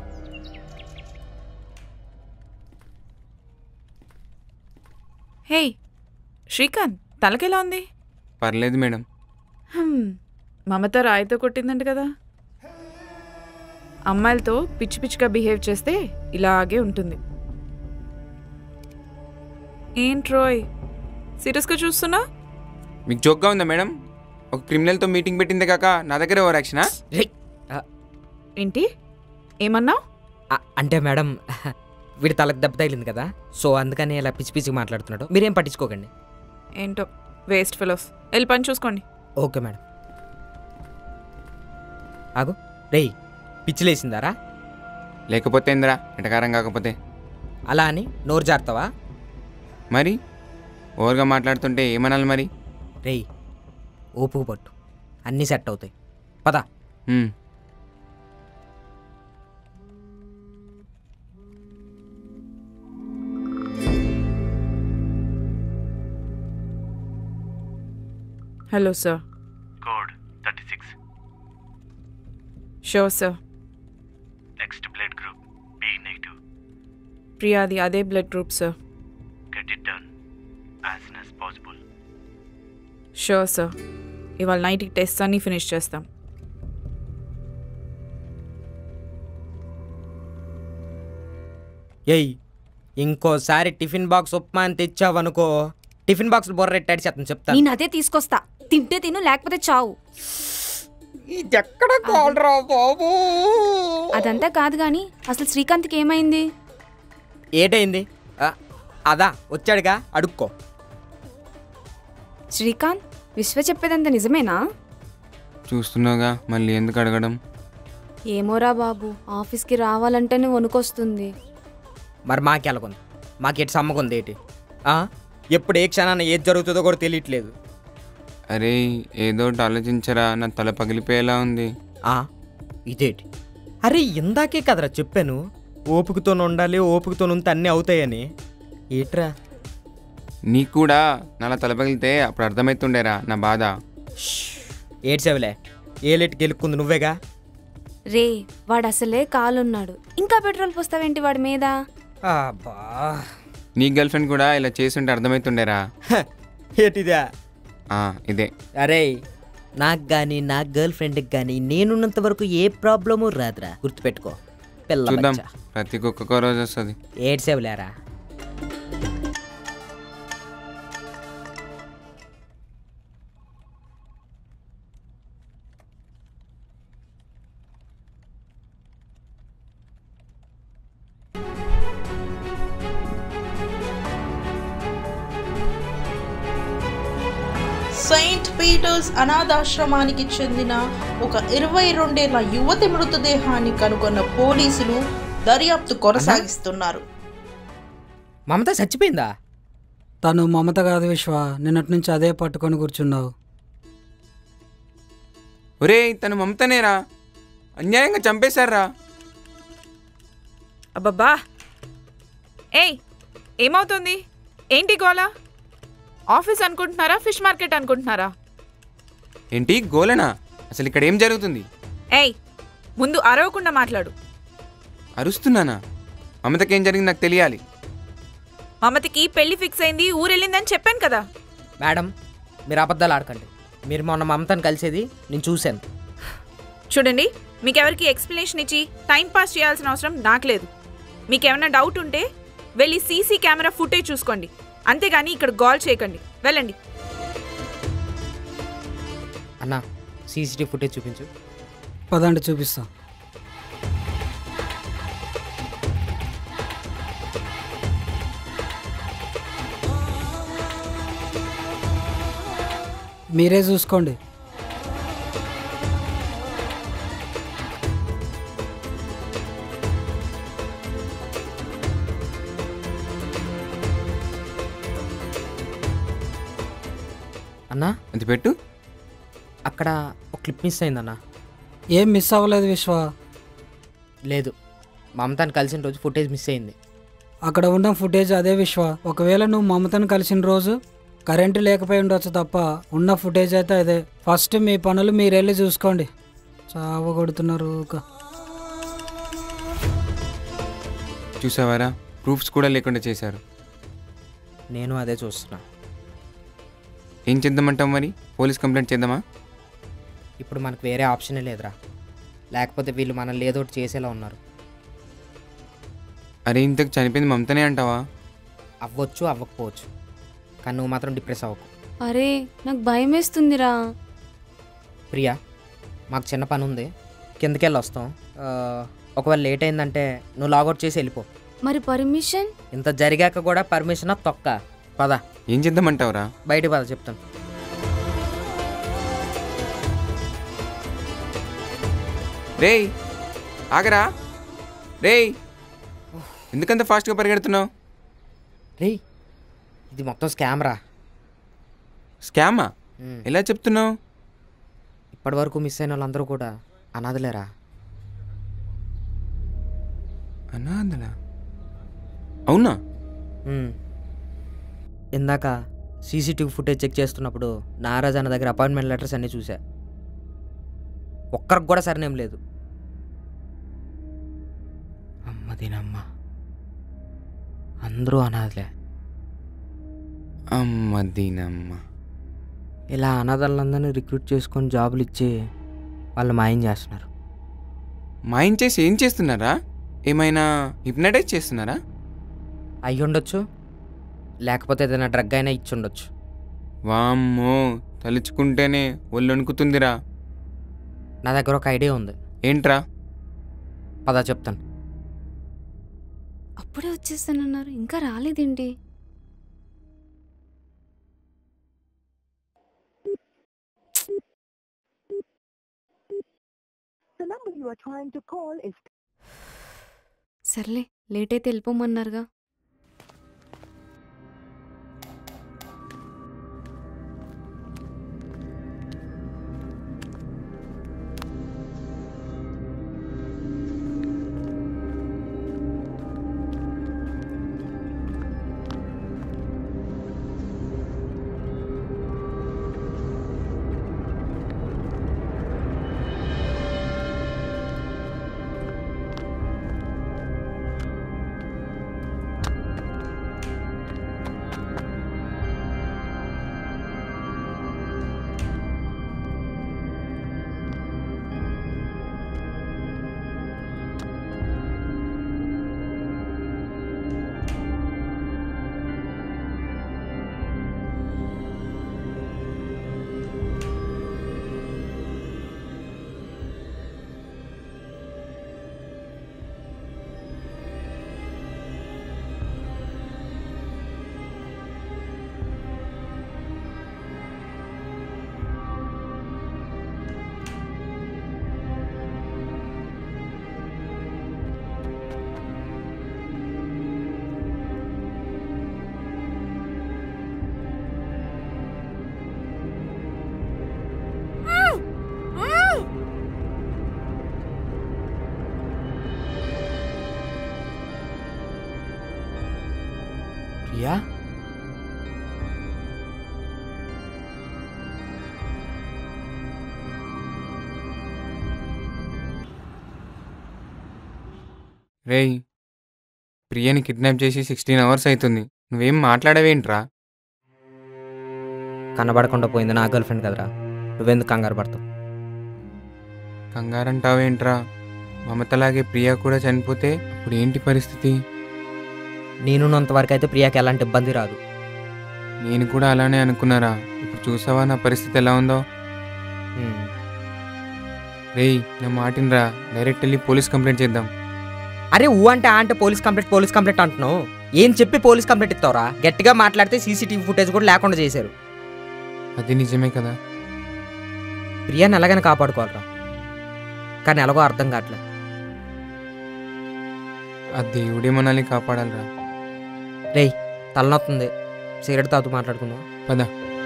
హే శ్రీకాంత్ తలకెలా ఉంది పర్లేదు మేడం హ్మ్, మమత రాయితో కొట్టిందంట కదా అమ్మాయిలతో పిచ్చి పిచ్చిగా బిహేవ్ చేస్తే ఇలాగే ఉంటుంది ఏంట్రోయ్ సీరియస్గా చూస్తున్నా మీకు జోక్గా ఉందా మేడం ఒక క్రిమినల్తో మీటింగ్ పెట్టిందే కాక నా దగ్గర ఓవర్ యాక్షనా ఏంటి ఏమన్నావు అంటే మేడం వీడి తలకు దెబ్బ తగిలింది కదా సో అందుకని ఇలా పిచ్చి పిచ్చిగా మాట్లాడుతున్నాడు మీరేం పట్టించుకోకండి ఏంటో వేస్ట్ ఫెలోస్ వెళ్ళి పని చూసుకోండి ఓకే మేడం ఆగు రేయ్ పిచ్చిలేసిందారా లేకపోతే ఏందిరా ఎటకారం కాకపోతే అలా అని నోరు జారుతావా మరి ఓవర్గా మాట్లాడుతుంటే ఏమనాలి మరి రేయ్ ఓపుకు పట్టు అన్నీ సెట్ అవుతాయి పద hmm. Hello sir code thirty six sure sir next blood group B negative ప్రియాది అదే blood group sir get it done as soon as possible sure sir ఇవాళ నైట్కి టెస్ట్ అన్నీ ఫినిష్ చేస్తాం ఏయ్ ఇంకోసారి టిఫిన్ బాక్స్ ఉప్మా అని తెచ్చావనుకో టిఫిన్ బాక్స్ బొర్రెట్టాడు చెప్తాను చెప్తాను నేను అదే తీసుకొస్తా తింటే తిను లేకపోతే చావు ఎక్కడ కాలరా బాబు అదంతా కాదు గాని అసలు శ్రీకాంత్కి ఏమైంది ఏటైంది ఆ, అదా వచ్చాడుగా అడుక్కో శ్రీకాంత్ విశ్వ చెప్పేదంతా నిజమేనా చూస్తున్నావుగా మళ్ళీ ఎందుకు అడగడం ఏమోరా బాబు ఆఫీస్కి రావాలంటేనే వణుకొస్తుంది మరి మాకెలాగుంది మాకేటి సమ్మకుంది ఏంటి ఆ? ఎప్పుడు ఏ క్షణాన ఏది జరుగుతుందో కూడా తెలియట్లేదు అరే ఏదో ఒకటి ఆలోచించరా నా తల పగిలిపోయేలా ఉంది ఆ, ఇదేటి అరే ఇందాకే కదరా చెప్పాను ఓపికతో ఉండాలి ఓపికతో ఉంటే అన్నీ అవుతాయని ఏట్రా నీకు కూడా నాలా తల పగిలితే అప్పుడు అర్థమవుతుండేరా నా బాధ ఏడ్చావులే ఏలెట్కి గెలుక్కుంది నువ్వేగా రే వాడు అసలే కాలున్నాడు ఇంకా పెట్రోల్ పోస్తావేంటి వాడి మీద అబ్బా నీ గర్ల్ ఫ్రెండ్ కూడా ఇలా చేస్తుంటే అర్థమవుతుండేరా ఏటిదా ఆ, ఇదే అరే నాకు కానీ నా గర్ల్ ఫ్రెండ్కి కానీ నేనున్నంత వరకు ఏ ప్రాబ్లము రాదురా గుర్తుపెట్టుకో పిల్ల చూద్దాం బచ్చా. ప్రతి ఒక్కొక్క రోజు వస్తుంది ఏడ్సేవులేరా సెయింట్ పీటర్స్ అనాథాశ్రమానికి చెందిన ఒక ఇరవై రెండేళ్ల యువతి మృతదేహాన్ని కనుగొన్న పోలీసులు దర్యాప్తు కొనసాగిస్తున్నారు మమత చచ్చిపోయిందా తను మమత కాదు విశ్వ నిన్నటి నుంచి అదే పట్టుకొని కూర్చున్నావు ఒరే తను మమతనేరా అన్యాయంగా చంపేశారా అబ్బబ్బా ఏయ్ ఏమవుతుంది ఏంటి గోలా ఆఫీస్ అనుకుంటున్నారా ఫిష్ మార్కెట్ అనుకుంటున్నారా ఏంటి గోలనా అసలు ఇక్కడ ఏం జరుగుతుంది ఏయ్ ముందు అరవకుండా మాట్లాడు అరుస్తున్నానా మమతకి ఏం జరిగింది నాకు తెలియాలి మమతకి పెళ్లి ఫిక్స్ అయింది ఊరెళ్ళిందని చెప్పాను కదా మేడం మీరు అబద్ధాలు ఆడకండి మీరు మొన్న మమతను కలిసేది నేను చూశాను చూడండి మీకెవరికి ఎక్స్ప్లెనేషన్ ఇచ్చి టైం పాస్ చేయాల్సిన అవసరం నాకు లేదు మీకేమైనా డౌట్ ఉంటే వెళ్ళి సీసీ కెమెరా ఫుటేజ్ చూసుకోండి అంతేగాని ఇక్కడ కాల్ చేయకండి వెళ్ళండి అన్న సీసీటీవీ ఫుటేజ్ చూపించు పదండి చూపిస్తా మీరే చూసుకోండి అన్నా అది పెట్టు అక్కడ ఒక క్లిప్ మిస్ అయిందన్నా ఏం మిస్ అవ్వలేదు విశ్వ లేదు మమతాను కలిసిన రోజు ఫుటేజ్ మిస్ అయింది అక్కడ ఉన్న ఫుటేజ్ అదే విశ్వ ఒకవేళ నువ్వు మమతను కలిసిన రోజు కరెంటు లేకపోయి ఉండొచ్చు తప్ప ఉన్న ఫుటేజ్ అయితే అదే ఫస్ట్ మీ పనులు మీరు వెళ్ళి చూసుకోండి చావ కొడుతున్నారు ఊక. చూసావారా ప్రూఫ్స్ కూడా లేకుండా చేశారు నేను అదే చూస్తున్నా ఏం చేద్దామంటావు మరి పోలీస్ కంప్లైంట్ చేద్దామా ఇప్పుడు మనకు వేరే ఆప్షనే లేదురా లేకపోతే వీళ్ళు మనల్ని ఏదో ఒకటి చేసేలా ఉన్నారు అరే ఇంతకు చనిపోయింది మమతనే అంటావా అవ్వచ్చు అవ్వకపోవచ్చు కానీ నువ్వు మాత్రం డిప్రెస్ అవ్వకు అరే నాకు భయం వేస్తుందిరా ప్రియా మాకు చిన్న పని ఉంది కిందకెళ్ళి వస్తాం ఆ, ఒకవేళ లేట్ అయిందంటే నువ్వు లాగౌట్ చేసి వెళ్ళిపో మరి పర్మిషన్ ఇంత జరిగాక కూడా పర్మిషన్ తొక్క పద ఏం చేద్దామంటావురా బయటికి పద చెప్తాను రేయ్ ఆగరా రేయ్ ఎందుకంత ఫాస్ట్గా పరిగెడుతున్నావు రే ఇది మొత్తం స్కామ్ రా స్కామా ఎలా చెప్తున్నావు ఇప్పటి వరకు మిస్ అయిన వాళ్ళందరూ కూడా అనాథలేరా అనాథలా అవునా మ్మ్. ఇందాక సీసీటీవీ ఫుటేజ్ చెక్ చేస్తున్నప్పుడు నారాజ్ అన్న దగ్గర అపాయింట్మెంట్ లెటర్స్ అన్నీ చూసా ఒక్కరికి కూడా సరినేం లేదు అమ్మ దీనమ్మ అందరూ అనాథలే అమ్మ దీనమ్మ ఇలా అనాథలందరినీ రిక్రూట్ చేసుకొని జాబులు ఇచ్చి వాళ్ళు మాయం చేస్తున్నారు మాయం చేసి ఏం చేస్తున్నారా ఏమైనా హిప్నటైజ్ చేస్తున్నారా అయ్యి ఉండొచ్చు లేకపోతే ఏదైనా డ్రగ్ అయినా ఇచ్చి ఉండొచ్చు వామ్మో తలుచుకుంటేనే ఒళ్ళు వణుకుతుందిరా నా దగ్గర ఒక ఐడియా ఉంది ఏంట్రా పదా చెప్తాను అప్పుడే వచ్చేస్తానన్నారు ఇంకా రాలేదేంటి సర్లే లేట్ అయితే వెళ్ళిపోమన్నారుగా ప్రియా రేయ్ ప్రియని కిడ్నాప్ చేసి సిక్స్టీన్ అవర్స్ అవుతుంది నువ్వేం మాట్లాడవేంట్రా కనబడకుండా పోయింది నా గర్ల్ ఫ్రెండ్ కదరా నువ్వెందుకు కంగారు పడతావు కంగారంటావేంట్రా మమతలాగే ప్రియా కూడా చనిపోతే ఇప్పుడు ఏంటి పరిస్థితి నేనున్నంత వరకు అయితే ప్రియాకి ఎలాంటి ఇబ్బంది రాదు నేను కూడా అలానే అనుకున్నారా ఇప్పుడు చూసావా నా పరిస్థితి ఎలా ఉందో రేయ్ నా మాటినరా డైరెక్ట్ వెళ్ళి పోలీస్ కంప్లైంట్ చేద్దాం అరే ఊ అంటే ఆ అంటే పోలీస్ కంప్లైంట్ పోలీస్ కంప్లైంట్ అంటున్నావు ఏం చెప్పి పోలీస్ కంప్లైంట్ ఇస్తావురా గట్టిగా మాట్లాడితే సీసీటీవీ ఫుటేజ్ కూడా లేకుండా చేశారు అది నిజమే కదా ప్రియాని ఎలాగైనా కాపాడుకోవాలరా కానీ ఎలాగో అర్థం కావట్లే ఆ దేవుడే మనల్ని కాపాడాలిరా రేయ్ తలనొస్తుంది సిగరెట్ తాగుతూ మాట్లాడుకుందాం పద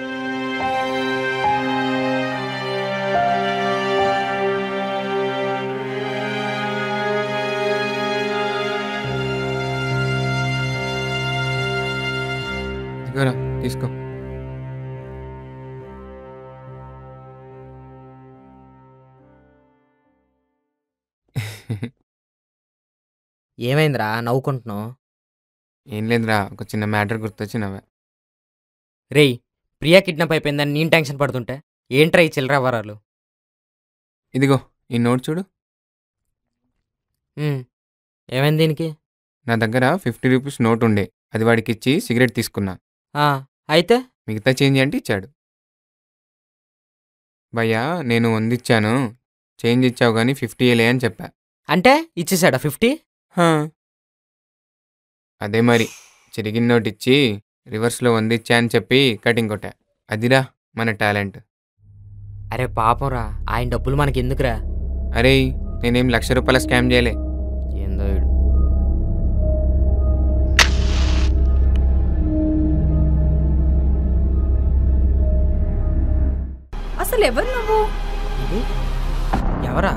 ఇదిగోరా తీసుకో ఏమైందిరా నవ్వుకుంటున్నావు ఏం లేదురా ఒక చిన్న మ్యాటర్ గుర్తొచ్చి నవ్వా రేయ్ ప్రియా కిడ్నాప్ అయిపోయిందని నేను టెన్షన్ పడుతుంటే ఏంట్రా ఈ చిల్లర వరాలు ఇదిగో ఈ నోట్ చూడు ఏమైంది దీనికి నా దగ్గర ఫిఫ్టీ రూపీస్ నోట్ ఉండే అది వాడికి ఇచ్చి సిగరెట్ తీసుకున్నా ఆ, అయితే మిగతా చేంజ్ అంటే ఇచ్చాడు భయ్యా నేను వందిచ్చాను చేంజ్ ఇచ్చావు కానీ ఫిఫ్టీ ఏలే అని చెప్పా అంటే ఇచ్చేసాడా ఫిఫ్టీ హా. అదే మరి చిరిగిన నోట్ ఇచ్చి రివర్స్లో వందిచ్చా అని చెప్పి కటింగ్ కొట్టా అదిరా మన టాలెంట్ అరే పాపంరా ఆయన డబ్బులు మనకి ఎందుకురా అరే నేనేం లక్ష రూపాయల స్కామ్ చేయలే ఏందో వీడు అసలు ఎవరు నువ్వు ఎవరా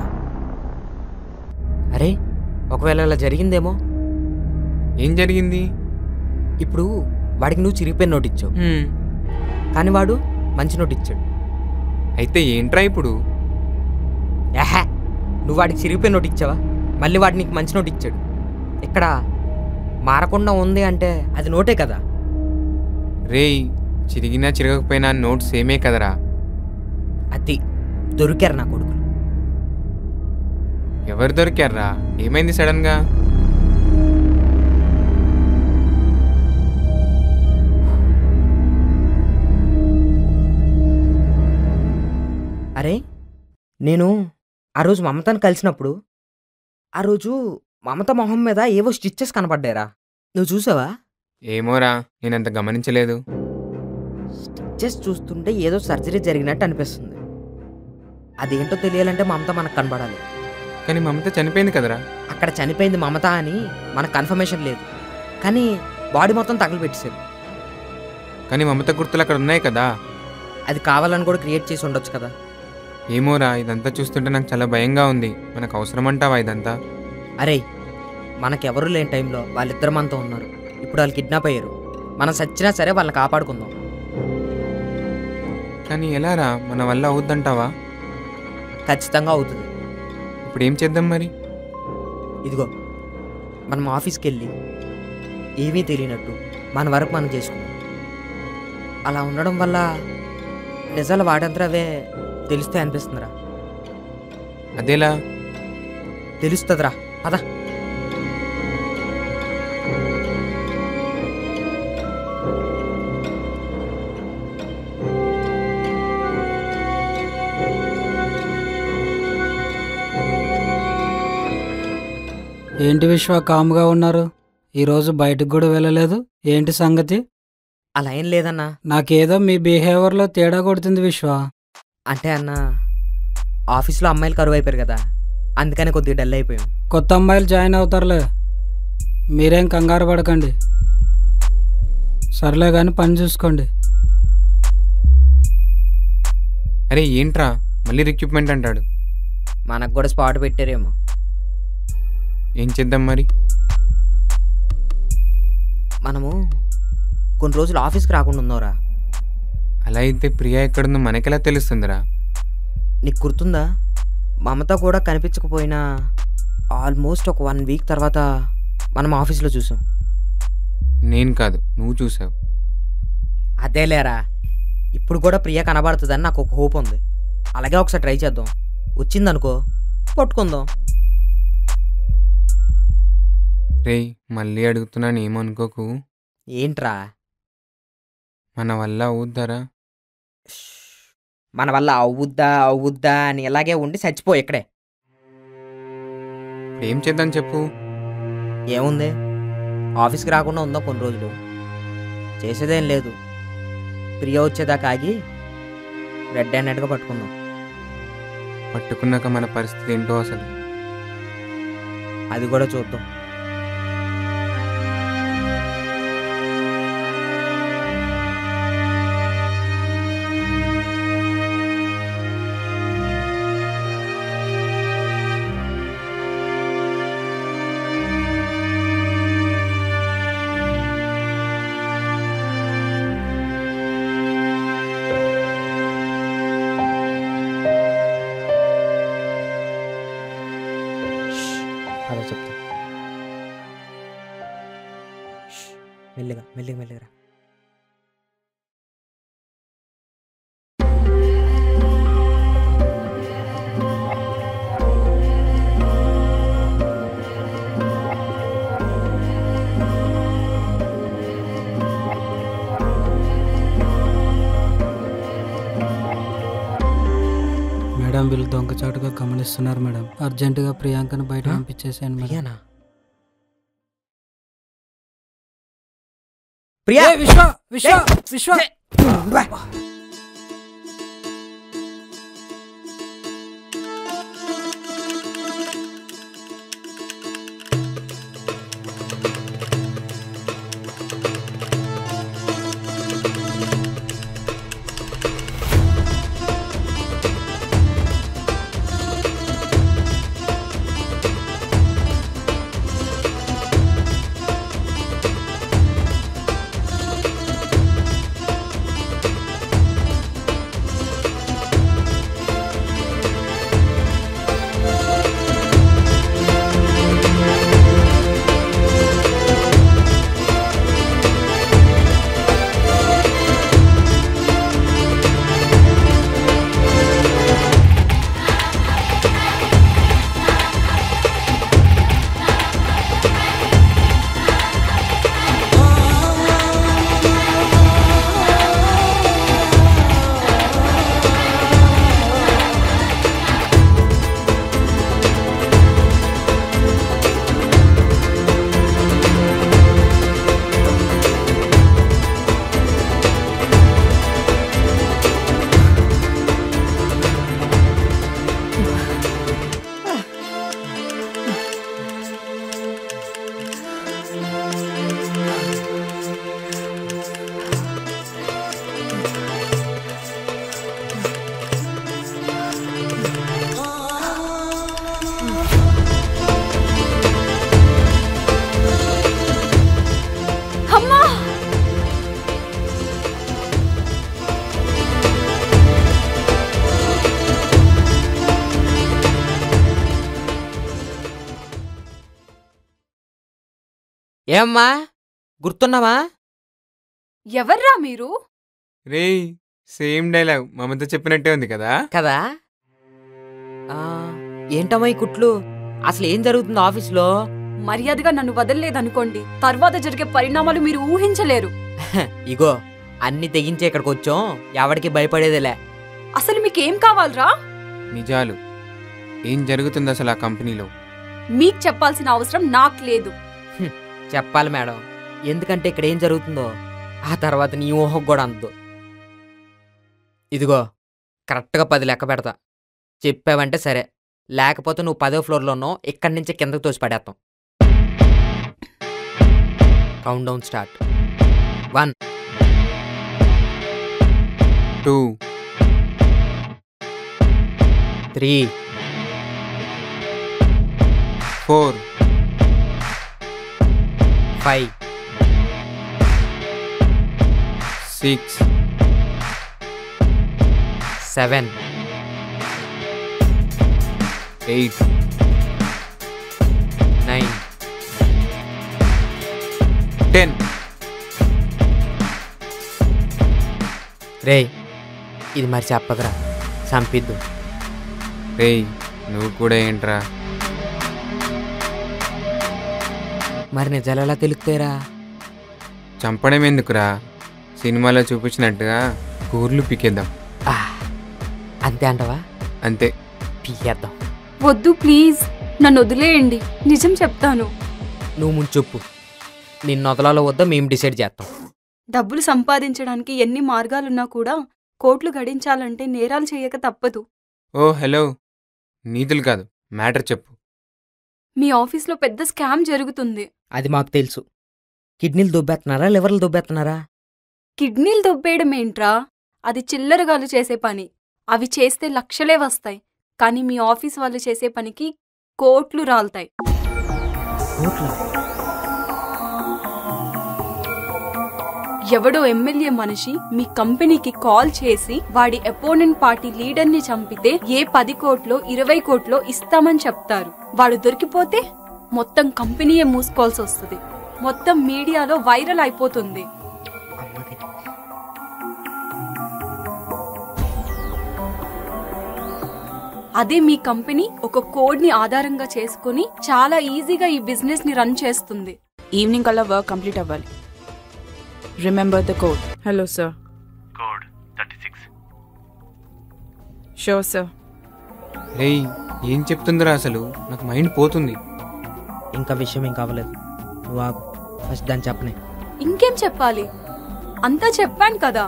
అరే ఒకవేళ ఇలా జరిగిందేమో ఏం జరిగింది ఇప్పుడు వాడికి నువ్వు చిరిగిపోయిన నోట్ ఇచ్చావు కానీ వాడు మంచి నోట్ ఇచ్చాడు అయితే ఏంట్రా ఇప్పుడు ఏహే నువ్వు వాడికి చిరిగిపోయిన నోట్ ఇచ్చావా మళ్ళీ వాడు నీకు మంచి నోట్ ఇచ్చాడు ఇక్కడ మారకుండా ఉంది అంటే అది నోటే కదా రేయ్ చిరిగినా చిరగకపోయినా నోట్ సేమే కదరా అది దొరికారు నా కొడుకులు ఎవరు దొరికారా ఏమైంది సడన్గా అరే నేను ఆ రోజు మమతను కలిసినప్పుడు ఆ రోజు మమత మొహం మీద ఏవో స్టిచ్చెస్ కనపడ్డారా నువ్వు చూసావా ఏమోరా నేనంత గమనించలేదు స్టిచ్చెస్ చూస్తుంటే ఏదో సర్జరీ జరిగినట్టు అనిపిస్తుంది అదేంటో తెలియాలంటే మమత మనకు కనపడాలి కానీ మమత చనిపోయింది కదరా అక్కడ చనిపోయింది మమత అని మనకు కన్ఫర్మేషన్ లేదు కానీ బాడీ మొత్తం తగలబెట్టేశారు కానీ మమత గుర్తులు అక్కడ ఉన్నాయి కదా అది కావాలని కూడా క్రియేట్ చేసి ఉండొచ్చు కదా ఏమోరా ఇదంతా చూస్తుంటే నాకు చాలా భయంగా ఉంది మనకు అవసరం అంటావా ఇదంతా అరే మనకెవరూ లేని టైంలో వాళ్ళిద్దరు మనతో ఉన్నారు ఇప్పుడు వాళ్ళు కిడ్నాప్ అయ్యారు మనం సచ్చినా సరే వాళ్ళని కాపాడుకుందాం కానీ ఎలారా మన వల్ల అవుద్దంటావా ఖచ్చితంగా అవుతుంది ఇప్పుడు ఏం చేద్దాం మరి ఇదిగో మనం ఆఫీస్కి వెళ్ళి ఏమీ తెలియనట్టు మన వరకు మనం చేసుకుందాం అలా ఉండడం వల్ల నిజాలు వాడంతరవే తెలుస్తాయి అనిపిస్తుందిరా అదేలా తెలుస్తుందిరా పద ఏంటి విశ్వ కామ్గా ఉన్నారు ఈరోజు బయటకు కూడా వెళ్ళలేదు ఏంటి సంగతి అలా ఏం లేదన్నా నాకేదో మీ బిహేవియర్లో తేడా కొడుతుంది విశ్వ అంటే అన్న ఆఫీస్లో అమ్మాయిలు కరువు అయిపోయారు కదా అందుకని కొద్దిగా డల్ అయిపోయాం కొత్త అమ్మాయిలు జాయిన్ అవుతారులే మీరేం కంగారు పడకండి సర్లే కానీ పని చూసుకోండి అరే ఏంట్రా మళ్ళీ రిక్రూట్మెంట్ అంటాడు మనకు కూడా స్పాట్ పెట్టారేమో ఏం చేద్దాం మరి మనము కొన్ని రోజులు ఆఫీస్కి రాకుండా ఉందాంరా అలా అయితే ప్రియా ఎక్కడుందో మనకెలా తెలుస్తుందిరా నీకు గుర్తుందా మమత కూడా కనిపించకపోయినా ఆల్మోస్ట్ ఒక వన్ వీక్ తర్వాత మనం ఆఫీస్లో చూసాం నేను కాదు నువ్వు చూసావు అదే లేరా ఇప్పుడు కూడా ప్రియ కనబడుతుందని నాకు ఒక హోప్ ఉంది అలాగే ఒకసారి ట్రై చేద్దాం వచ్చిందనుకో పట్టుకుందాం రేయ్ మళ్ళీ అడుగుతున్నాను ఏమనుకోకు ఏంట్రా మన వల్ల అవుద్దారా మన వల్ల అవుద్దా అవుద్దా అని ఇలాగే ఉండి చచ్చిపో ఇక్కడే ఏం చేద్దాం చెప్పు ఏముంది ఆఫీస్కి రాకుండా ఉందాం కొన్ని రోజులు చేసేదేం లేదు ప్రియ వచ్చేదాకా ఆగి రెడ్ హ్యాండెడ్గా పట్టుకుందాం పట్టుకున్నాక మన పరిస్థితి ఏంటో అసలు అది కూడా చూద్దాం అదే చెప్తా ష్, మెల్లిగా మెల్లిగా మెల్లిగా మేడం వీళ్ళు దొంగచాటుగా గమనిస్తున్నారు మేడం అర్జెంటుగా ప్రియాంకను బయట పంపించేసాను మేడం ప్రియా ఏ, విశ్వ విశ్వ విశ్వ అమ్మా ఏమ్మా గుర్తున్నావా ఎవర్రా మీరు రేయ్ సేమ్ డైలాగ్ మమత చెప్పినట్టే ఉంది కదా కదా ఆ, ఏంటమ్మా ఈ కుట్లు అసలు ఏం జరుగుతుంది ఆఫీస్లో మర్యాదగా నన్ను వదలలేదనుకోండి తర్వాత జరిగే పరిణామాలు మీరు ఊహించలేరు ఇగో అన్ని తెగించి ఇక్కడికి వచ్చాం ఎవడికి భయపడేదిలే అసలు మీకేం కావాలరా నిజాలు ఏం జరుగుతుంది అసలు ఆ కంపెనీలో మీకు చెప్పాల్సిన అవసరం నాకు లేదు హ్మ్, చెప్పాలి మేడం ఎందుకంటే ఇక్కడ ఏం జరుగుతుందో ఆ తర్వాత నీ ఊహకు కూడా అందదు ఇదిగో కరెక్ట్గా పది లెక్క పెడతా చెప్పావంటే సరే లేకపోతే నువ్వు పదో ఫ్లోర్లో ఉన్నావు ఇక్కడి నుంచి కిందకు తోసి పడేస్తాం count down start one two three four five six seven eight ten రే ఇది మరి చెప్పదురా చంపిద్దు రేయ్ నువ్వు కూడా ఏంట్రా మరి నిజాలు ఎలా తెలుస్తాయిరా చంపడం ఎందుకురా సినిమాలో చూపించినట్టుగా కూర్లు పీకేద్దాం అంతే అంటవా అంతే పీకేద్దాం వద్దు ప్లీజ్ నన్ను వదిలేయండి నిజం చెప్తాను నువ్వు ముందు చెప్పు నిన్ను వదలాలో వద్దా మేము డిసైడ్ చేస్తాం డబ్బులు సంపాదించడానికి ఎన్ని మార్గాలున్నా కూడా కోట్లు గడించాలంటే నేరాలు చేయక తప్పదు ఓ హలో నీతులు కాదు మ్యాటర్ చెప్పు మీ ఆఫీస్లో పెద్ద స్కామ్ జరుగుతుంది అది మాకు తెలుసు కిడ్నీలు దుబ్బేస్తున్నారా లివర్లు దుబ్బేస్తున్నారా కిడ్నీలు దొబ్బేయడం ఏంట్రా అది చిల్లరగాలు చేసే పని అవి చేస్తే లక్షలే వస్తాయి కానీ మీ ఆఫీస్ వాళ్ళు చేసే పనికి కోట్లు రాలుతాయి ఎవడో ఎమ్మెల్యే మనిషి మీ కంపెనీకి కాల్ చేసి వాడి అపోనెంట్ పార్టీ లీడర్ని చంపితే ఏ పది కోట్లో ఇరవై కోట్లో ఇస్తామని చెప్తారు వాడు దొరికిపోతే మొత్తం కంపెనీయే మూసుకోవాల్సి వస్తుంది మొత్తం మీడియాలో వైరల్ అయిపోతుంది అదే మీ కంపెనీ ఒక కోడ్ ని ఆధారంగా చేసుకుని చాలా ఈజీగా ఈ బిజినెస్ ని రన్ చేస్తుంది ఈవినింగ్ కల్లా వర్క్ కంప్లీట్ అవ్వాలి remember the code hello sir code thirty six sure sir రేయ్ ఏం చెప్తుందిరా అసలు నాకు మైండ్ పోతుంది ఇంకా విషయం ఏం కావలేదు నువ్వు ఆగు ఫస్ట్ దాన్ని చెప్పనే ఇంకేం చెప్పాలి అంతా చెప్పాను కదా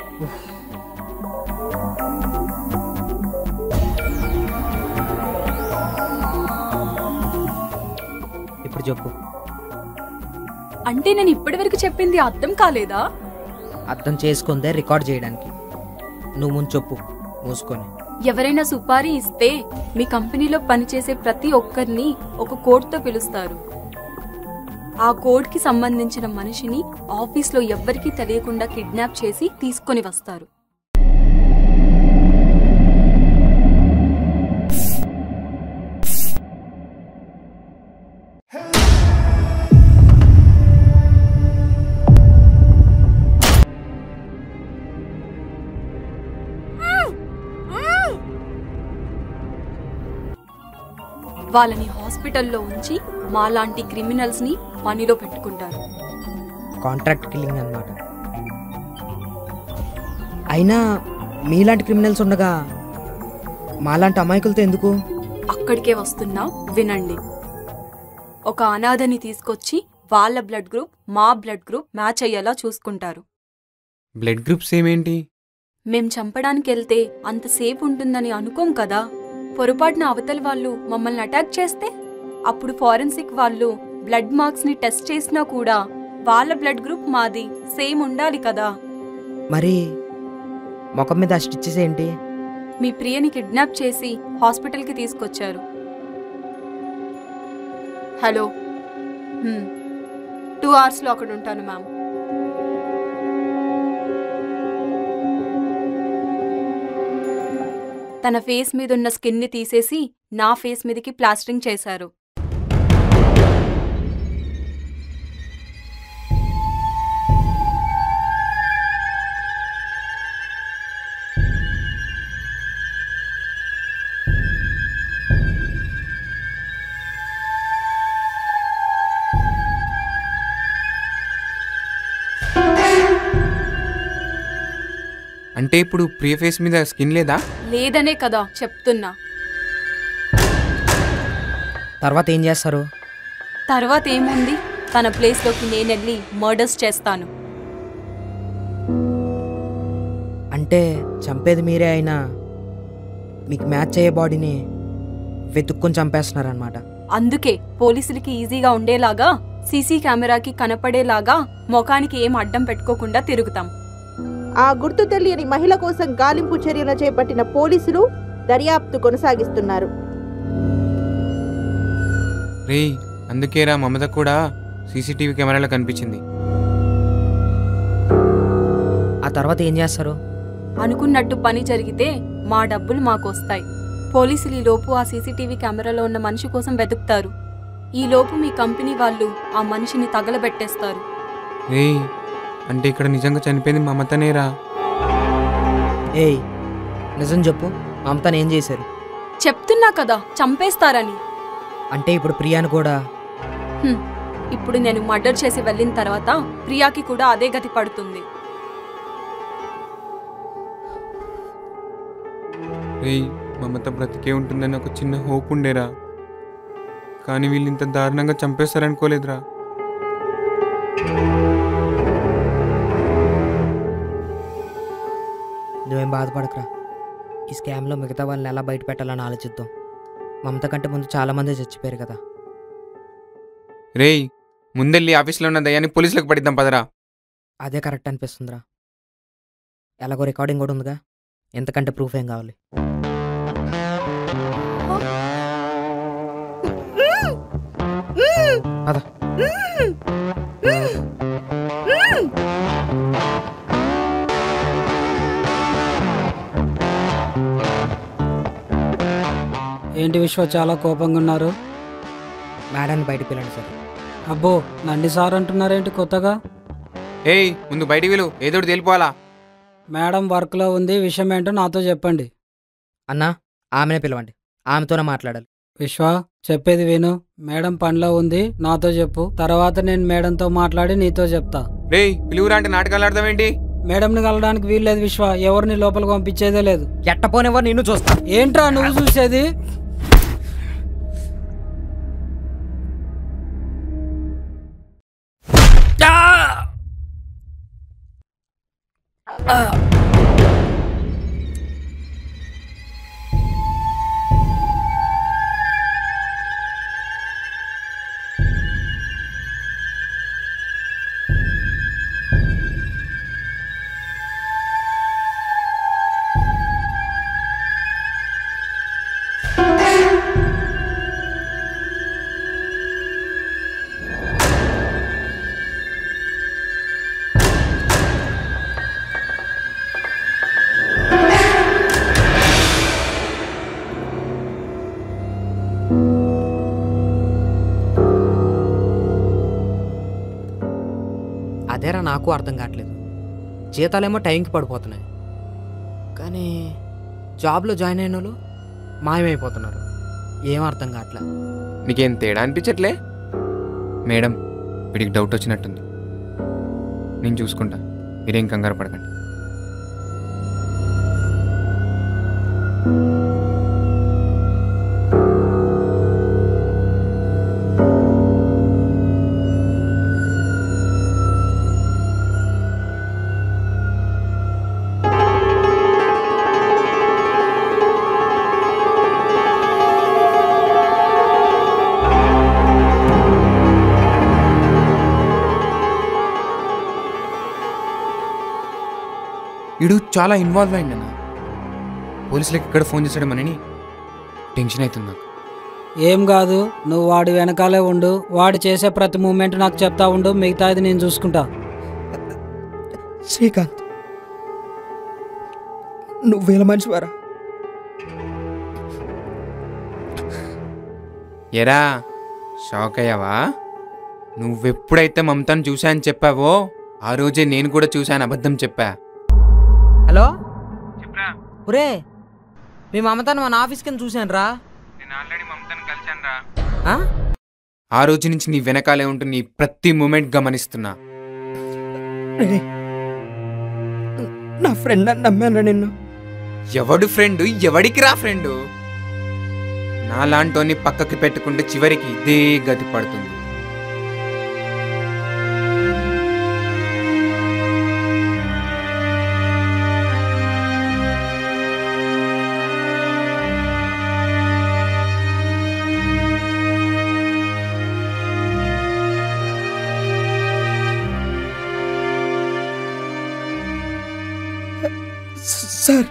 ఇప్పుడు చెప్పు అంటే నేను ఇప్పటివరకు చెప్పింది అర్థం కాలేదా అర్థం చేసుకుందే రికార్డ్ చేయడానికి నువ్వు ముందు చెప్పు మూసుకొని ఎవరైనా సుపారీ ఇస్తే మీ కంపెనీలో పనిచేసే ప్రతి ఒక్కరిని ఒక కోడ్తో పిలుస్తారు ఆ కోడ్కి సంబంధించిన మనిషిని ఆఫీస్లో ఎవ్వరికీ తెలియకుండా కిడ్నాప్ చేసి తీసుకొని వస్తారు వాళ్ళని హాస్పిటల్లో ఉంచి మాలాంటి క్రిమినల్స్ ని పనిలో పెట్టుకుంటారు కాంట్రాక్ట్ కిల్లింగ్ అన్నమాట అయినా మీలాంటి క్రిమినల్స్ ఉండగా మాలాంటి అమాయకులతో ఎందుకు అక్కడికే వస్తున్నా వినండి ఒక అనాథని తీసుకొచ్చి వాళ్ళ బ్లడ్ గ్రూప్ మా బ్లడ్ గ్రూప్ మ్యాచ్ అయ్యేలా చూసుకుంటారు బ్లడ్ గ్రూప్స్ ఏమేంటి మేం చంపడానికి వెళ్తే అంతసేపు ఉంటుందని అనుకోం కదా పొరపాటున అవతల వాళ్ళు మమ్మల్ని అటాక్ చేస్తే అప్పుడు ఫారెన్సిక్ వాళ్ళు బ్లడ్ మార్క్స్ ని టెస్ట్ చేసినా కూడా వాళ్ళ బ్లడ్ గ్రూప్ మాది సేమ్ ఉండాలి కదా మరి ముఖం మీద ఆ స్టిచ్చెస్ ఏంటి మీ ప్రియని కిడ్నాప్ చేసి హాస్పిటల్కి తీసుకొచ్చారు హలో టూ అవర్స్లో అక్కడ ఉంటాను మ్యామ్ తన ఫేస్ మీద ఉన్న స్కిన్ని తీసేసి నా ఫేస్ మీదకి ప్లాస్టరింగ్ చేశారు అంటే ఇప్పుడు ప్రియ ఫేస్ మీద స్కిన్ లేదా లేదనే కదా చెప్తున్నా తర్వాత ఏం చేస్తారు తర్వాత ఏముంది తన ప్లేస్లోకి నేనెళ్ళి మర్డర్స్ చేస్తాను అంటే చంపేది మీరే అయినా మీకు మ్యాచ్ అయ్యే బాడీని వెతుక్కొని చంపేస్తున్నారనమాట అందుకే పోలీసులకి ఈజీగా ఉండేలాగా సీసీ కెమెరాకి కనపడేలాగా ముఖానికి ఏం అడ్డం పెట్టుకోకుండా తిరుగుతాం ఆ గుర్తు తెలియని మహిళ కోసం గాలింపు చర్యలు చేపట్టిన పోలీసులు దర్యాప్తు కొనసాగిస్తున్నారు రేయ్ అందుకేరా మమత కూడా సీసీటీవీ కెమెరాలో కనిపించింది ఆ తర్వాత ఏం చేస్తారు అనుకున్నట్టు పని జరిగితే మా డబ్బులు మాకొస్తాయి పోలీసులు ఈ లోపు ఆ సీసీటీవీ కెమెరాలో ఉన్న మనిషి కోసం వెతుకుతారు ఈ లోపు మీ కంపెనీ వాళ్ళు ఆ మనిషిని తగలబెట్టేస్తారు రేయ్ అంటే ఇక్కడ నిజంగా చనిపోయింది మమతనేరా ఏయ్ నిజం చెప్పు మమతను ఏం చేశారు చెప్తున్నా కదా చంపేస్తారని అంటే ఇప్పుడు ప్రియాని కూడా హ్మ్. ఇప్పుడు నేను మర్డర్ చేసి వెళ్ళిన తర్వాత ప్రియాకి కూడా అదే గతి పడుతుంది రేయ్ మమత బ్రతికే ఉంటుందని ఒక చిన్న హోప్ ఉండేరా కానీ వీళ్ళు ఇంత దారుణంగా చంపేస్తారనుకోలేదురా నువ్వేం బాధపడకరా ఈ స్కామ్లో మిగతా వాళ్ళని ఎలా బయట పెట్టాలని ఆలోచిద్దాం మమత కంటే ముందు చాలామంది చచ్చిపోయారు కదా రేయ్ ముందెళ్ళి ఆఫీస్లో ఉన్న దయ్యాన్ని పోలీసులకు పడిద్దాం పదరా అదే కరెక్ట్ అనిపిస్తుందిరా ఎలాగో రికార్డింగ్ కూడా ఉందిగా ఎంతకంటే ప్రూఫ్ ఏం కావాలి పద ఏంటి విశ్వ చాలా కోపంగా ఉన్నారు మేడాన్ని బయటకు వెళ్ళండి సార్ అబ్బో నండి సార్ అంటున్నారేంటి కొత్తగా ఏయ్ ముందు బయటికి వెళ్ళు ఏదో ఒకటి తేలిపోవాలా మేడం వర్క్లో ఉంది విషయం ఏంటో నాతో చెప్పండి అన్నా ఆమెనే పిలవండి ఆమెతోనే మాట్లాడాలి విశ్వ చెప్పేది విను మేడం పనిలో ఉంది నాతో చెప్పు తర్వాత నేను మేడంతో మాట్లాడి నీతో చెప్తా రేయ్ పిలువురా అంటే నాటకాలు ఆడతావేంటి మేడంని కలవడానికి వీల్లేదు విశ్వ ఎవరిని లోపలికి పంపించేదే లేదు ఎట్టపోనివ్వరు నిన్ను చూస్తా ఏంట్రా నువ్వు చూసేది అదేరా నాకు అర్థం కావట్లేదు జీతాలేమో టైంకి పడిపోతున్నాయి కానీ జాబ్లో జాయిన్ అయిన వాళ్ళు మాయమైపోతున్నారు ఏం అర్థం కావట్లే నీకేం తేడా అనిపించట్లే మేడం వీడికి డౌట్ వచ్చినట్టుంది నేను చూసుకుంటా మీరేం కంగారు పడకండి వీడు చాలా ఇన్వాల్వ్ అయింది అన్న పోలీసులకు ఇక్కడ ఫోన్ చేసాడమని టెన్షన్ అవుతుంది నాకు ఏం కాదు నువ్వు వాడి వెనకాలే ఉండు వాడు చేసే ప్రతి మూమెంట్ నాకు చెప్తా ఉండు మిగతాది నేను చూసుకుంటా శ్రీకాంత్ నువ్వు వీళ్ళ మనిషివారా ఎరా షాక్ అయ్యావా నువ్వెప్పుడైతే మమతను చూశా అని చెప్పావో ఆ రోజే నేను కూడా చూశాను అబద్ధం చెప్పా హలో ఒరే మీ మమతను మన ఆఫీస్ కింద చూశాను రా ఆ రోజు నుంచి నీ వెనకాలే ఉంటూ నీ ప్రతి మూమెంట్ గమనిస్తున్నా నా ఫ్రెండ్ అని నమ్మాను నిన్ను ఎవడు ఫ్రెండ్ ఎవడికి రా ఫ్రెండు నాలాంటోని పక్కకి పెట్టుకుంటే చివరికి ఇదే గతి పడుతుంది సార్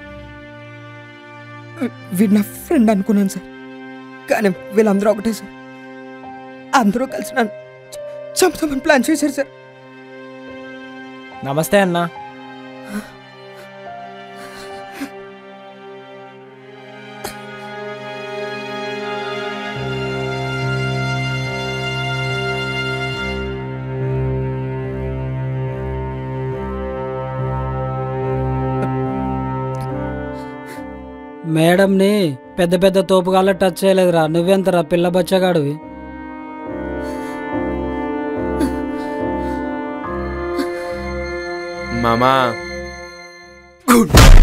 వీడు నా ఫ్రెండ్ అనుకున్నాను సార్ కానీ వీళ్ళందరూ ఒకటే సార్ అందరూ కలిసి నన్ను చంపుతామని ప్లాన్ చేశారు సార్ నమస్తే అన్నా మేడంని పెద్ద పెద్ద తోపుగాళ్ళ టచ్ చేయలేదురా నువ్వెంతరా పిల్ల బచ్చగాడివి మామా